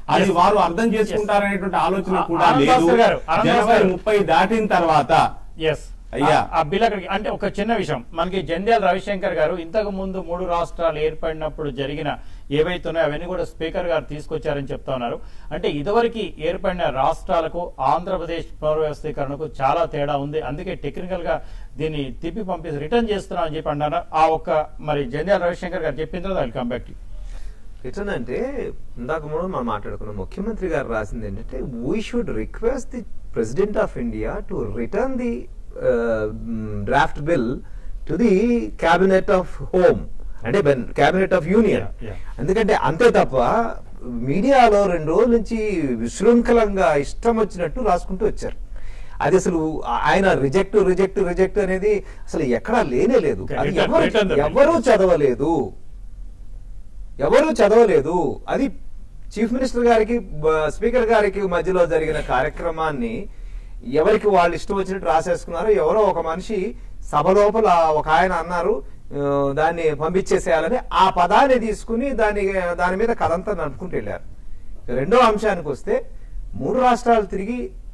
అది Yes. వారు అర్థం చేసుకుంటారనేటువంటి ఆలోచన ఆ- కూడా ఆనంద్ లేదు భాస్కర్ గారు, ఆనంద్ భాస్కర్ జనవరి గారు. ముప్పై దాటిన తర్వాత ఎస్ అయ్యా. ఆ బిల్ అక్కడికి అంటే ఒక చిన్న విషయం మనకి జంధ్యాల రవిశంకర్ గారు ఇంతకు ముందు మూడు రాష్ట్రాలు ఏర్పడినప్పుడు జరిగిన ఏవైతున్నాయో అవన్నీ కూడా స్పీకర్ గారు తీసుకొచ్చారని చెప్తా ఉన్నారు అంటే ఇదివరకు ఏర్పడిన రాష్ట్రాలకు ఆంధ్రప్రదేశ్ పునర్వ్యవస్థీకరణకు చాలా తేడా ఉంది అందుకే టెక్నికల్ గా దీన్ని తిప్పి పంపేసి రిటర్న్ చేస్తున్నాం అని చెప్పి అన్నారు ఆ ఒక్క మరి జంధ్యాల రవిశంకర్ గారు చెప్పిన తర్వాత I come back to return అంటే ఇందాక మూడు మనం మాట్లాడుకున్నాం ముఖ్యమంత్రి గారు రాసింది ఏంటంటే we should request the president of India to return the draft bill to the cabinet of home అంటే cabinet of union Yeah, yeah. ఎందుకంటే అంతే తప్ప మీడియాలో రెండు రోజుల నుంచి విశృంఖలంగా ఇష్టం వచ్చినట్టు రాసుకుంటూ వచ్చారు అది అసలు ఆయన రిజెక్ట్ రిజెక్ట్ రిజెక్ట్ అనేది అసలు ఎక్కడా లేనే లేదు Okay, అది return- ఎవరు return the bill. ఎవరూ చదవలేదు ఎవరు చదవలేదు అది చీఫ్ మినిస్టర్ గారికి బ- స్పీకర్ గారికి మధ్యలో జరిగిన కార్యక్రమాన్ని ఎవరికి వాళ్ళు ఇష్టం వచ్చినట్టు రాసేసుకున్నారు ఎవరో ఒక మనిషి సభ లోపల ఒక ఆయన అన్నారు ఆ, దాన్ని పంపించేసేయాలని ఆ పదాన్ని తీసుకుని దాని దాని మీద కథంతా నడుపుకుంటూ వెళ్ళారు రెండో అంశానికి వస్తే మూడు రాష్ట్రాలు తిరిగి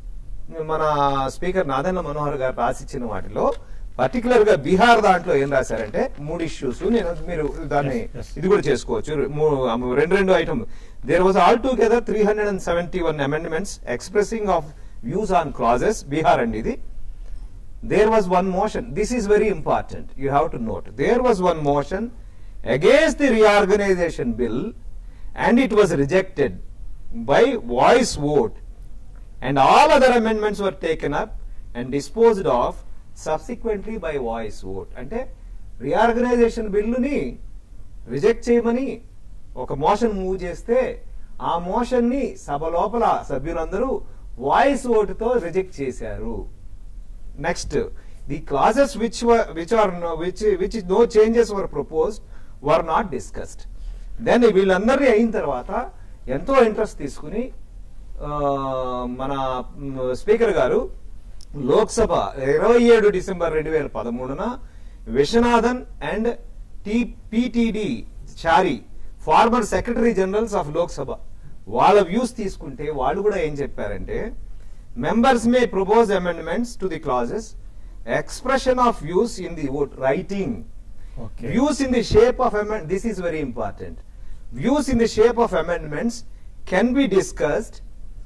మన స్పీకర్ నాదన్న మనోహర్ గారు రాసిచ్చిన వాటిలో పర్టికులర్ గా బీహార్ దాంట్లో ఏం రాశారంటే మూడు ఇష్యూస్ నేను మీరు దాన్ని Yes, yes. ఇది కూడా చేసుకోవచ్చు మూ- రెండు రెండు item there was all together three hundred and seventy one amendments expressing of views on clauses Bihar అండి ఇది there was one motion. This is very important. You have to note. There was one motion against the reorganization bill and it was rejected by voice vote. And all other amendments were taken up and disposed of subsequently by voice vote. అంటే reorganisation బిల్లుని reject చేయమని ఒక motion move చేస్తే ఆ motion ని సభ లోపల సభ్యులందరూ వాయిస్ ఓటుతో రిజెక్ట్ చేశారు next the clauses which which are which which no changes were proposed were not discussed then వీళ్ళందరినీ అయిన తర్వాత ఎంతో ఇంట్రెస్ట్ తీసుకుని ఆ, మన స్పీకర్ గారు లోక్సభ ఇరవై ఏడు డిసెంబర్ రెండు వేల పదమూడున Viswanathan and T PTD Chari former secretary generals of Lok Sabha వాళ్ళ వ్యూస్ తీసుకుంటే వాళ్ళు కూడా ఏం చెప్పారంటే members may propose amendments to the clauses expression of views in the vote writing Okay. views in the shape of amend this is very important views in the shape of amendments can be discussed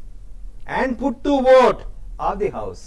and put to vote of the house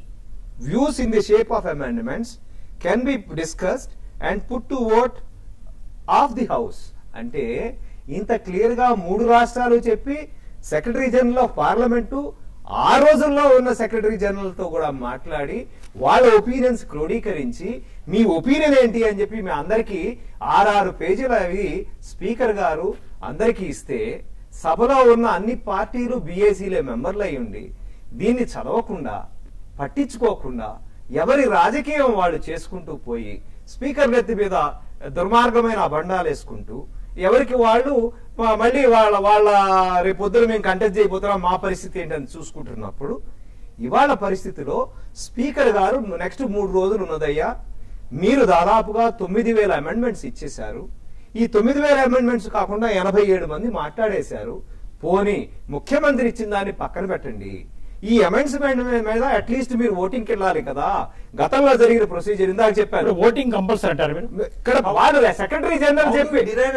views in the shape of amendments can be discussed and put to vote of the house అంటే ఇంత clear గా మూడు రాష్ట్రాలు చెప్పి secretary general of parliament ఆ రోజుల్లో ఉన్న secretary general తో కూడా మాట్లాడి వాళ్ళ ఒపీనియన్స్ క్రోడీకరించి మీ ఒపీనియన్ ఏంటి అని చెప్పి మీ అందరికి ఆరారు పేజీలు అవి స్పీకర్ గారు అందరికీ ఇస్తే సభలో ఉన్న అన్ని పార్టీలు బీఏసీలే మెంబర్లు అయి ఉండి దీన్ని చదవకుండా పట్టించుకోకుండా ఎవరి రాజకీయం వాళ్ళు చేసుకుంటూ పోయి స్పీకర్ నెత్తి మీద దుర్మార్గమైన అబండాలు వేసుకుంటూ ఎవరికి వాళ్ళు మ- మళ్ళీ వాళ్ళ వాళ్ళ రేపు పొద్దున మేము కంటెస్ట్ చేయబోతున్నాం మా పరిస్థితి ఏంటని చూసుకుంటున్నప్పుడు ఇవాళ పరిస్థితిలో స్పీకర్ గారు నెక్స్ట్ మూడు రోజులు ఉన్నదయ్యా మీరు దాదాపుగా తొమ్మిది వేల అమెండ్మెంట్స్ ఇచ్చేశారు ఈ తొమ్మిది వేల అమెండ్మెంట్స్ కాకుండా ఎనభై ఏడు మంది మాట్లాడేశారు పోని ముఖ్యమంత్రి ఇచ్చిన దాన్ని పక్కన పెట్టండి ఈ అమెండ్స్మెంట్ మీద అట్లీస్ట్ మీరు ఓటింగ్కి వెళ్ళాలి కదా గతంలో జరిగిన ప్రొసీజర్ ఇందాక చెప్పారు ఓటింగ్ కంపల్సరీ అంటారు మీరు ఇక్కడ వాళ్ళు సెక్రటరీ జనరల్ చెప్పి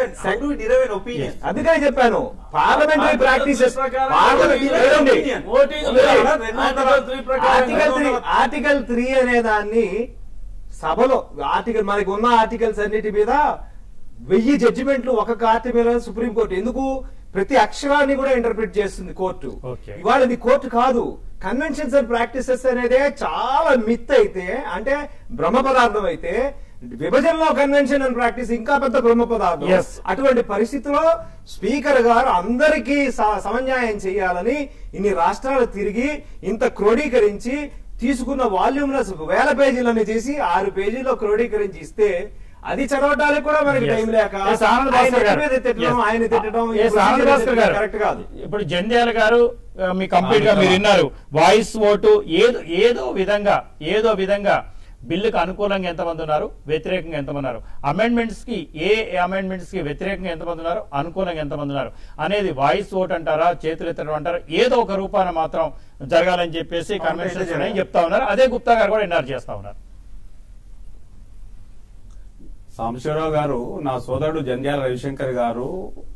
అందుకని చెప్పాను పార్లమెంటరీ ప్రాక్టీసెస్ ఓటింగ్ లేదు. ఆర్టికల్ త్రీ ప్రకారం ఆర్టికల్ త్రీ ఆర్టికల్ త్రీ అనే దాన్ని సభలో ఆర్టికల్ మనకి ఉన్న ఆర్టికల్స్ అన్నిటి మీద వెయ్యి జడ్జిమెంట్లు ఒక కార్టి మీద సుప్రీం కోర్టు ఎందుకు ప్రతి అక్షరాన్ని కూడా ఇంటర్ప్రిట్ చేస్తుంది కోర్టు Okay. ఇవాళ ఇది కోర్టు కాదు కన్వెన్షన్స్ అండ్ ప్రాక్టీసెస్ అనేదే చాలా మిత్ అయితే అంటే బ్రహ్మ పదార్థం అయితే విభజనలో కన్వెన్షన్ అండ్ ప్రాక్టీస్ ఇంకా పెద్ద బ్రహ్మ పదార్థం Yes. అటువంటి పరిస్థితిలో స్పీకర్ గారు అందరికీ స- సమన్యాయం చేయాలని ఇన్ని రాష్ట్రాలు తిరిగి ఇంత క్రోడీకరించి తీసుకున్న వాల్యూమ్లెస్ వేల పేజీలని చేసి ఆరు పేజీలో క్రోడీకరించి ఇస్తే అది చదవడానికి కూడా మనకి Yes. టైం లేక Yes, ఆనంద్ ఆయన భాస్కర్ గారు. మీద తిట్టడం Yes. ఆయన తిట్టడం ఈ Yes, ఆనంద్ procedure భాస్కర్ గారు. కరెక్ట్ కాదు ఇప్పుడు జంధ్యాల గారు ఆ, మీ కంప్లీట్ గా మీరు విన్నారు వాయిస్ ఓటు ఏదో ఏదో విధంగా ఏదో విధంగా బిల్లుకు అనుకూలంగా ఎంతమంది ఉన్నారు వ్యతిరేకంగా ఎంతమంది ఉన్నారు అమెండ్మెంట్స్ కి ఏ అమెండ్మెంట్స్ కి వ్యతిరేకంగా ఎంతమంది ఉన్నారు అనుకూలంగా ఎంతమంది ఉన్నారు అనేది వాయిస్ ఓట్ అంటారా చేతులు ఎత్తడం అంటారా ఏదో ఒక రూపాన మాత్రం జరగాలని చెప్పేసి కన్వెన్షన్స్ ఉన్నాయని చెప్తా ఉన్నారు అదే గుప్తా గారు కూడా ఎన్ఆర్ చేస్తా ఉన్నారు సాంబశివరావు గారు నా సోదరుడు జంధ్యాల రవిశంకర్ గారు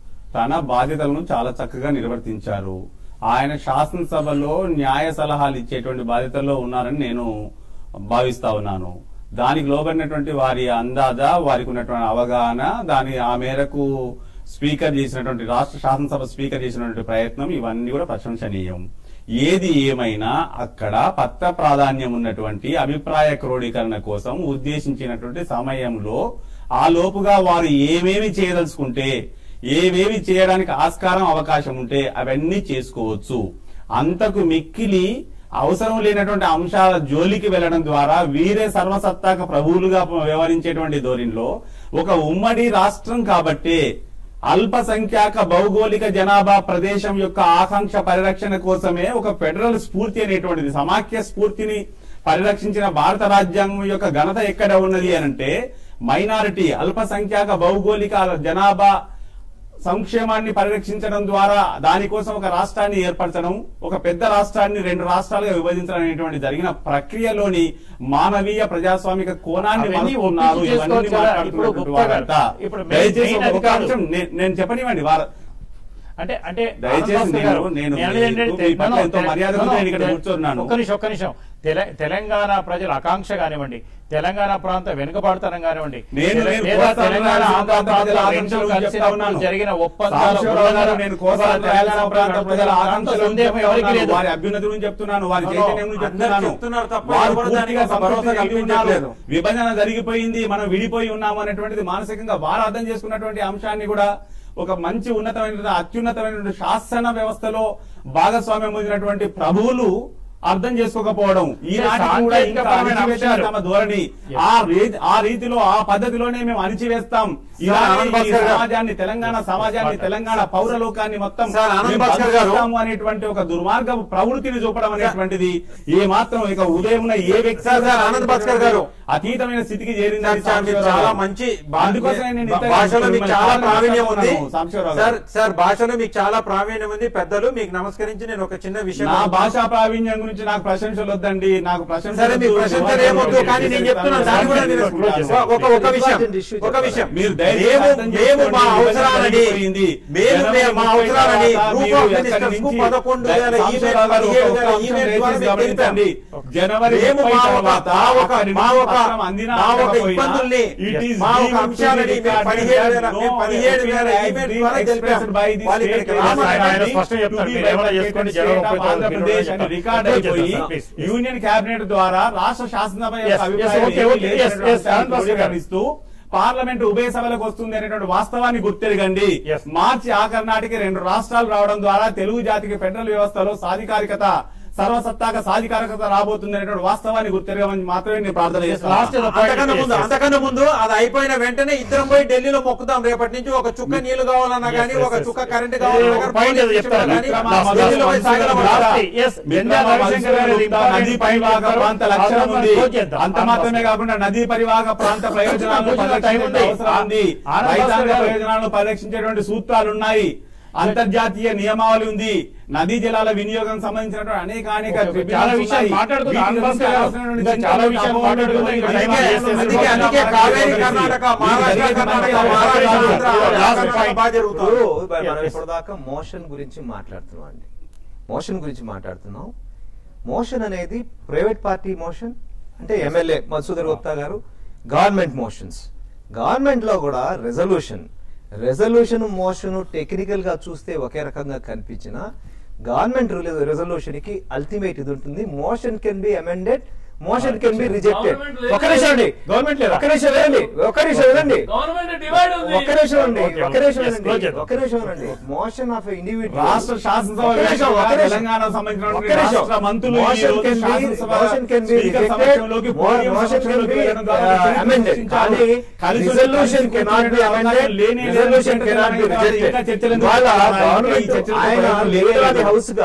తన బాధ్యతలను చాలా చక్కగా నిర్వర్తించారు ఆయన శాసనసభలో న్యాయ సలహాలు ఇచ్చేటువంటి బాధ్యతల్లో ఉన్నారని నేను భావిస్తా ఉన్నాను దానికి లోబడినటువంటి వారి అందాజ వారికి ఉన్నటువంటి అవగాహన దాని ఆ మేరకు స్పీకర్ చేసినటువంటి రాష్ట్ర శాసనసభ స్పీకర్ చేసినటువంటి ప్రయత్నం ఇవన్నీ కూడా ప్రశంసనీయం ఏది ఏమైనా అక్కడ పత్ర ప్రాధాన్యం ఉన్నటువంటి అభిప్రాయ క్రోడీకరణ కోసం ఉద్దేశించినటువంటి సమయంలో ఆ లోపుగా వారు ఏమేమి చేయదలుచుకుంటే ఏవేవి చేయడానికి ఆస్కారం అవకాశం ఉంటే అవన్నీ చేసుకోవచ్చు అంతకు మిక్కిలి అవసరం లేనటువంటి అంశాల జోలికి వెళ్లడం ద్వారా వీరే సర్వసత్తాక ప్రభువులుగా వ్యవహరించేటువంటి ధోరణిలో ఒక ఉమ్మడి రాష్ట్రం కాబట్టే అల్పసంఖ్యాక భౌగోళిక జనాభా ప్రదేశం యొక్క ఆకాంక్ష పరిరక్షణ కోసమే ఒక ఫెడరల్ స్ఫూర్తి అనేటువంటిది సమాఖ్య స్ఫూర్తిని పరిరక్షించిన భారత రాజ్యాంగం యొక్క ఘనత ఎక్కడ ఉన్నది అనంటే మైనారిటీ అల్పసంఖ్యాక భౌగోళిక జనాభా సంక్షేమాన్ని పరిరక్షించడం ద్వారా దానికోసం ఒక రాష్ట్రాన్ని ఏర్పరచడం ఒక పెద్ద రాష్ట్రాన్ని రెండు రాష్ట్రాలుగా విభజించడం అనేటువంటి జరిగిన ప్రక్రియలోని మానవీయ ప్రజాస్వామిక కోణాన్ని అవన్నీ మలుపుకున్నారు ఒప్పించి ఇవన్నీ చేసుకోవచ్చు కదా. ఇప్పుడు మాట్లాడుతున్నటువంటి గుప్తా గారు, వారంతా. ఇప్పుడు దయచేసి మెయిన్ ఒక- ఒక అధికారులు- అంశం నే- నేను చెప్పనివ్వండి వార అంటే అంటే దయచేసి ఆనంద్ భాస్కర్ గారు, నేను- నేను నేను అనేది ఏంటంటే మీకు మీ పట్ల no, no, ఎంతో మర్యాదగా no, no, నేను ఇక్కడ తె- కూర్చున్నాను. ఒక్క నిమిషం ఒక్క నిమిషం తెల- తెలంగాణ ప్రజల ఆకాంక్ష కానివ్వండి తెలంగాణ ప్రాంత వెనుకబడతనం కానివ్వండి నేను తెల- నేను లేదా కోస్తాంధ్ర తెలంగాణ రాయలసీమ ఆంధ్ర ప్రాంత ప్రజల ప్రాంతాలు ఆకాంక్షలు రెండు చెప్తా కలిసినప్పుడు ఉన్నాను. జరిగిన ఒప్పందాల సాంబశివరావు గారు, నేను కోస్తాంధ్ర తెలంగాణ రాయలసీమ ప్రాంత ప్రజల దాంట్లో ఆకాంక్షలు సందేహం చెప్తా ఎవరికి ఉన్నాను. లేదు వారి అభ్యున్నతి గురించి చెప్తున్నాను వారి అవును. చైతన్యం గురించి అందరూ చెప్తున్నాను చెప్తున్నారు తప్ప వారు ఎవరు దానికి పూర్తిగా ఒక భరోసా సంతృప్తి కలిగి ఉన్నారు. కల్పించట్లేదు. విభజన జరిగిపోయింది మనం విడిపోయి ఉన్నాము అనేటువంటిది మానసికంగా వారు అర్థం చేసుకున్నటువంటి అంశాన్ని కూడా ఒక మంచి ఉన్నతమైన అత్యున్నతమైనటువంటి శాసన వ్యవస్థలో భాగస్వామ్యం పొందినటువంటి ప్రభువులు అర్థం చేసుకోకపోవడం ఈనాటికి కూడా ఇంకా సాంకేతికపరమైన అణచివేసిన అంశాలు. తమ ధోరణి ఆ రీ- ఆ రీతిలో ఆ పద్ధతిలోనే మేము అణిచివేస్తాం ఇలానే ఆనంద్ ఈ భాస్కర్ గారు. సమాజాన్ని తెలంగాణ సమాజాన్ని తెలంగాణ పౌరలోకాన్ని మొత్తం సార్, ఆనంద్ మేము భాస్కర్ గారు. బంధిస్తాము అనేటువంటి ఒక దుర్మార్గ ప్రవృత్తిని చూపడం అనేటువంటిది ఏ మాత్రం ఇక ఉదయం ఏ వ్యక్తి సార్, సార్, ఆనంద్ భాస్కర్ గారు. అతీతమైన స్థితికి చేరింది సార్, సార్, మీరు చాలా మంచి భా- అందుకోసమే నేను ఇంతగా భాషలో మీకు మిమ్మల్ని చాలా చాలా ప్రావీణ్యం ఉంది నమ్ముతున్నాను, సాంబశివరావు సార్ గారు. సార్ భాషలో మీకు చాలా ప్రావీణ్యం ఉంది పెద్దలు మీకు నమస్కరించి నేను ఒక చిన్న విషయం నా భాషా ప్రావీణ్యం గురించి నాకు ప్రశంసలు వద్దండి నాకు ప్రశంసలు సరే మీ వద్దు. ప్రశంసలు ఏమొద్దు కానీ నేను చెప్తున్నాను దాన్ని కూడా నేను ఒక ఒక విషయం ఒక విషయం మీరు దయచేసి మేము అర్థం మేము మా చేసుకోండి. అవసరాలని జరిగిపోయింది. మేము మేము మా అవసరాలని తర్వాత గ్రూప్ మీరు ఆఫ్ ఎక్కడి మినిస్టర్స్ కు నుంచి పదకొండు వేల సాంబశివరావు గారు ఈమెయిల్ ఒక పదిహేడు వేల అంశం ఈమెయిల్ ద్వారా దయచేసి మీకు గమనించండి. తెలిపాం. జనవరి మేము ముప్పై మా ఒక తర్వాత మా ఒక అక్కడి మా నుంచి ఒక పత్రం అందినా మా ఒక అందకపోయినా, ఇబ్బందుల్ని it is మా ఒక deemed to be అంశాలని మేము regarded పదిహేడు as వేల no మేము పదిహేడు వేల opinion ఈమెయిల్ has ద్వారా been తెలిపాం expressed by the వాళ్ళు state ఇక్కడికి legislature రామని ఆయన స్పష్టంగా చెప్తారు. to be మీరు ఏమైనా చేసుకోండి, జనవరి state of ముప్పై తారీఖు ఆంధ్రప్రదేశ్ మీరు అని చెప్తారు. రికార్డ్ చెప్తారు, అయిపోయి సార్, please. యూనియన్ కేబినెట్ ద్వారా రాష్ట్ర శాసనసభ Yes, యొక్క yes, అభిప్రాయం okay, ఏమీ okay, yes, లేదనేటువంటి yes, అంశాన్ని Anand Bhaskar గారు. ధృవీకరిస్తూ పార్లమెంట్ ఉభయ సభలకు వస్తుంది అనేటువంటి వాస్తవాన్ని గుర్తెరగండి Yes. మార్చి ఆఖరి నాటికి రెండు రాష్ట్రాలు రావడం ద్వారా తెలుగు జాతికి ఫెడరల్ వ్యవస్థలో సాధికారికత సర్వసత్తాక సాధికారికత రాబోతుంది అనేటువంటి వాస్తవాన్ని గుర్తెరగమని మాత్రమే నేను ప్రార్థన Last చేస్తున్నాను is the point. అంతకన్నా ముందు Yes, yes. అంతకన్నా ముందు అది అయిపోయిన వెంటనే ఇద్దరం పోయి ఢిల్లీలో మొక్కుదాం రేపటి నుంచి ఒక చుక్క నీళ్లు కావాలన్నా Yes, కానీ yes, ఒక yes. చుక్క కరెంట్ ఏ, కావాలన్నా ఒక కానీ, point పోలీస్ ఏదో చెప్తారా? స్టేషన్ కానీ, మిత్రమా, ఢిల్లీలో పోయి సాగలం మిత్రమా, అంటారా? Yes, మిత్రమా, జనరల్ రవిశంకర్ గారు నదీ important పరివాహక point ప్రాంత చెప్తారు. లక్ష్యం ఆనంద్ ఉంది భాస్కర్ చేద్దాం. అంత ఆనంద్ మాత్రమే భాస్కర్. కాకుండా నదీ పరివాహక ప్రాంత ప్రయోజనాలను కొంచెం టైం పరిరక్షించే ఉంది. అవసరం ఉంది ఆనంద్ భాస్కర్ రైతాంగ గారు. ప్రయోజనాలను పరిరక్షించేటువంటి సూత్రాలు ఉన్నాయి అంతర్జాతీయ నియమావళి ఉంది నదీ జలాల వినియోగం సంబంధించినటువంటి అనేక అనేక ఓకే, ఓకే. tribunals చాలా విషయాలు ఉన్నాయి. మాట్లాడుకుందాం. వీటి ఆనంద్ గురించి భాస్కర్ గారు. కావాల్సినటువంటి ఇంకా చింతన చాలా విషయాలు తప్పకుండా మాట్లాడుకుందాం. ఇంకా ఉంటుంది. టైం అందుకే లేదు. అందుకే అందుకే కావేరీ కర్ణాటక మహారాష్ట్ర కర్ణాటక మహారాష్ట్ర ఆంధ్ర Last కర్ణాటక point. బాగా జరుగుతుంది ఇప్పుడు మనం Yes. ఇప్పటిదాకా మోషన్ గురించి మాట్లాడుతున్నాం అండి మోషన్ గురించి మాట్లాడుతున్నాం మోషన్ అనేది ప్రైవేట్ పార్టీ మోషన్ అంటే ఎమ్మెల్యే మధుసూదర్ గుప్తా గారు గవర్నమెంట్ మోషన్స్ గవర్నమెంట్ లో కూడా రెజల్యూషన్ రెజల్యూషన్ మోషన్ టెక్నికల్ గా చూస్తే ఒకే రకంగా కనిపించిన గవర్నమెంట్ రెజల్యూషన్ కి అల్టిమేట్ ఇది ఉంటుంది motion can be amended motion can be rejected Government లేదు. ఒక నిమిషం అండి గవర్నమెంట్ లేదా ఒక నిమిషం వినండి ఒక నిమిషం వినండి గవర్నమెంట్ డివైడ్ ఉంది ఒక్క నిమిషం అండి Okay, ఒక్క okay. నిమిషం Yes, అండి close చేద్దాం. ఒక్క నిమిషం అండి మోషన్ ఆఫ్ ఇండివిజువల్ రాష్ట్ర శాసనసభ ఒక్క నిమిషం, వేదికగా ఒక్క నిమిషం. తెలంగాణ ఒక్క సంబంధించినటువంటి నిమిషం. రాష్ట్ర మంత్రులు ఈ Motion రోజు can be- శాసనసభ motion can be speaker rejected. సమక్షంలోకి Mo- పోడియం motion can సమక్షంలోకి be, వెళ్ళడం ద్వారా uh, చర్చలు amended. చర్చించారు. కానీ కలిసి resolution కలిసి cannot be కూర్చునే amended. అవకాశం లేని Resolution లేని cannot be ఇంకా rejected. చర్చలు ఎందుకు వాళ్ళ జరుగుతున్నాయి? ఇంకా ఈ government చర్చలకు ఆయన ప్రయోజనం లేడర్ లేదు. హౌస్ గా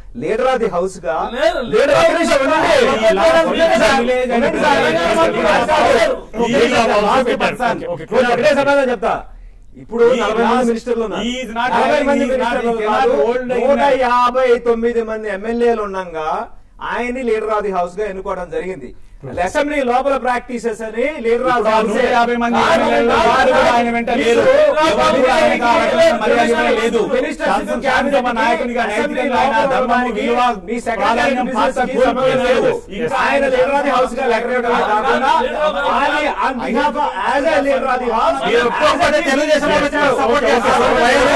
లీడర్ ఆఫ్ ది హౌస్ గా లేదు, లీడర్ లేదు. ఒక్క నిమిషం ఉండండి. లేదు, ఉండండి సార్, లేదు, ఉండండి లేదు, సార్, లేదు, ఉండండి సార్. లేదు, లేదు, ఈ లేదు, లాస్ట్ లేదు, పర్సన్. లేదు, ఓకే, క్లోజ్. ఒకటే సమాధానం చెప్తా ఇప్పుడు ఈ నలభై మంది last- మినిస్టర్లు ఉన్నారు he is not నలభై having- మంది he is not- మినిస్టర్లు he cannot కాదు. hold the నూట united- యాభై తొమ్మిది మంది ఎమ్మెల్యేలు ఉండగా ఆయన్ని లీడర్ ఆఫ్ ది హౌస్ గా ఎన్నుకోవడం జరిగింది అసెంబ్లీ లోపల ప్రాక్టీసెస్ అని లీడర్ ఆఫ్ ది ఇప్పుడు ఆ హౌస్ నూట యాభై మంది ఎమ్మెల్యేలు వారు కూడా ఆయన వెంట లేరు. ఎవరు కూడా ఆయనకు ఆ రకమైన మర్యాద ఇవ్వడం లేదు. శాసనసభ నాయకునిగా నైతికంగా ఆయన ధర్మము, విలువ, ప్రాధాన్యం, పాత్ర కోల్పోలేదు. ఇంకా ఆయన లీడర్ ఆఫ్ ది హౌస్ గా లెటర్ ఇవ్వడమే కాకుండా ఆయన on behalf of- as a leader of the house, మీరు ఒప్పుకోకపోతే తెలుగుదేశం వాళ్ళకి support చేస్తారు.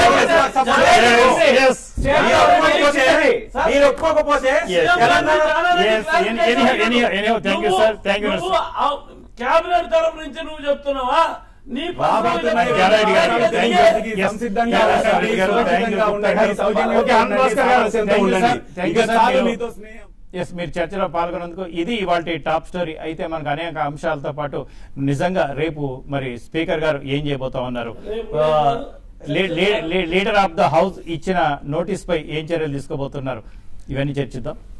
Yes. మీరు ఒప్పుకోకపోతే మీరు ఒప్పుకోకపోతే Yes. Telangana Yes, any- anyhow, anyhow, anyhow, thank you, sir. Thank you, sir. Cabinet తరఫు నుంచి నువ్వు చెప్తున్నావా నీ రాబోతున్నాయి పదవి గారు, గారు, దగ్గరికి thank you. దానికి సంసిద్ధంగా Yes, sir. ఉండండి, గారు, thank you. సురక్షితంగా ఉండండి, సౌజన్యంగా Okay, ఉండండి, భాస్కర్ గారు, సామరస్యంతో thank you, sir. ఉండండి. Thank ఇక you, sir. చాలు మీరు- మీతో స్నేహం ఎస్ మీరు చర్చలో పాల్గొన్నందుకు ఇది ఇవాళ టాప్ స్టోరీ అయితే మనకు అనేక అంశాలతో పాటు నిజంగా రేపు మరి స్పీకర్ గారు ఏం చేయబోతా ఉన్నారు రేపు ఆ, లీ- లీ- లీ- లీడర్ ఆఫ్ ద హౌస్ ఇచ్చిన నోటీస్ పై ఏం చర్యలు తీసుకోబోతున్నారు ఇవన్నీ చర్చిద్దాం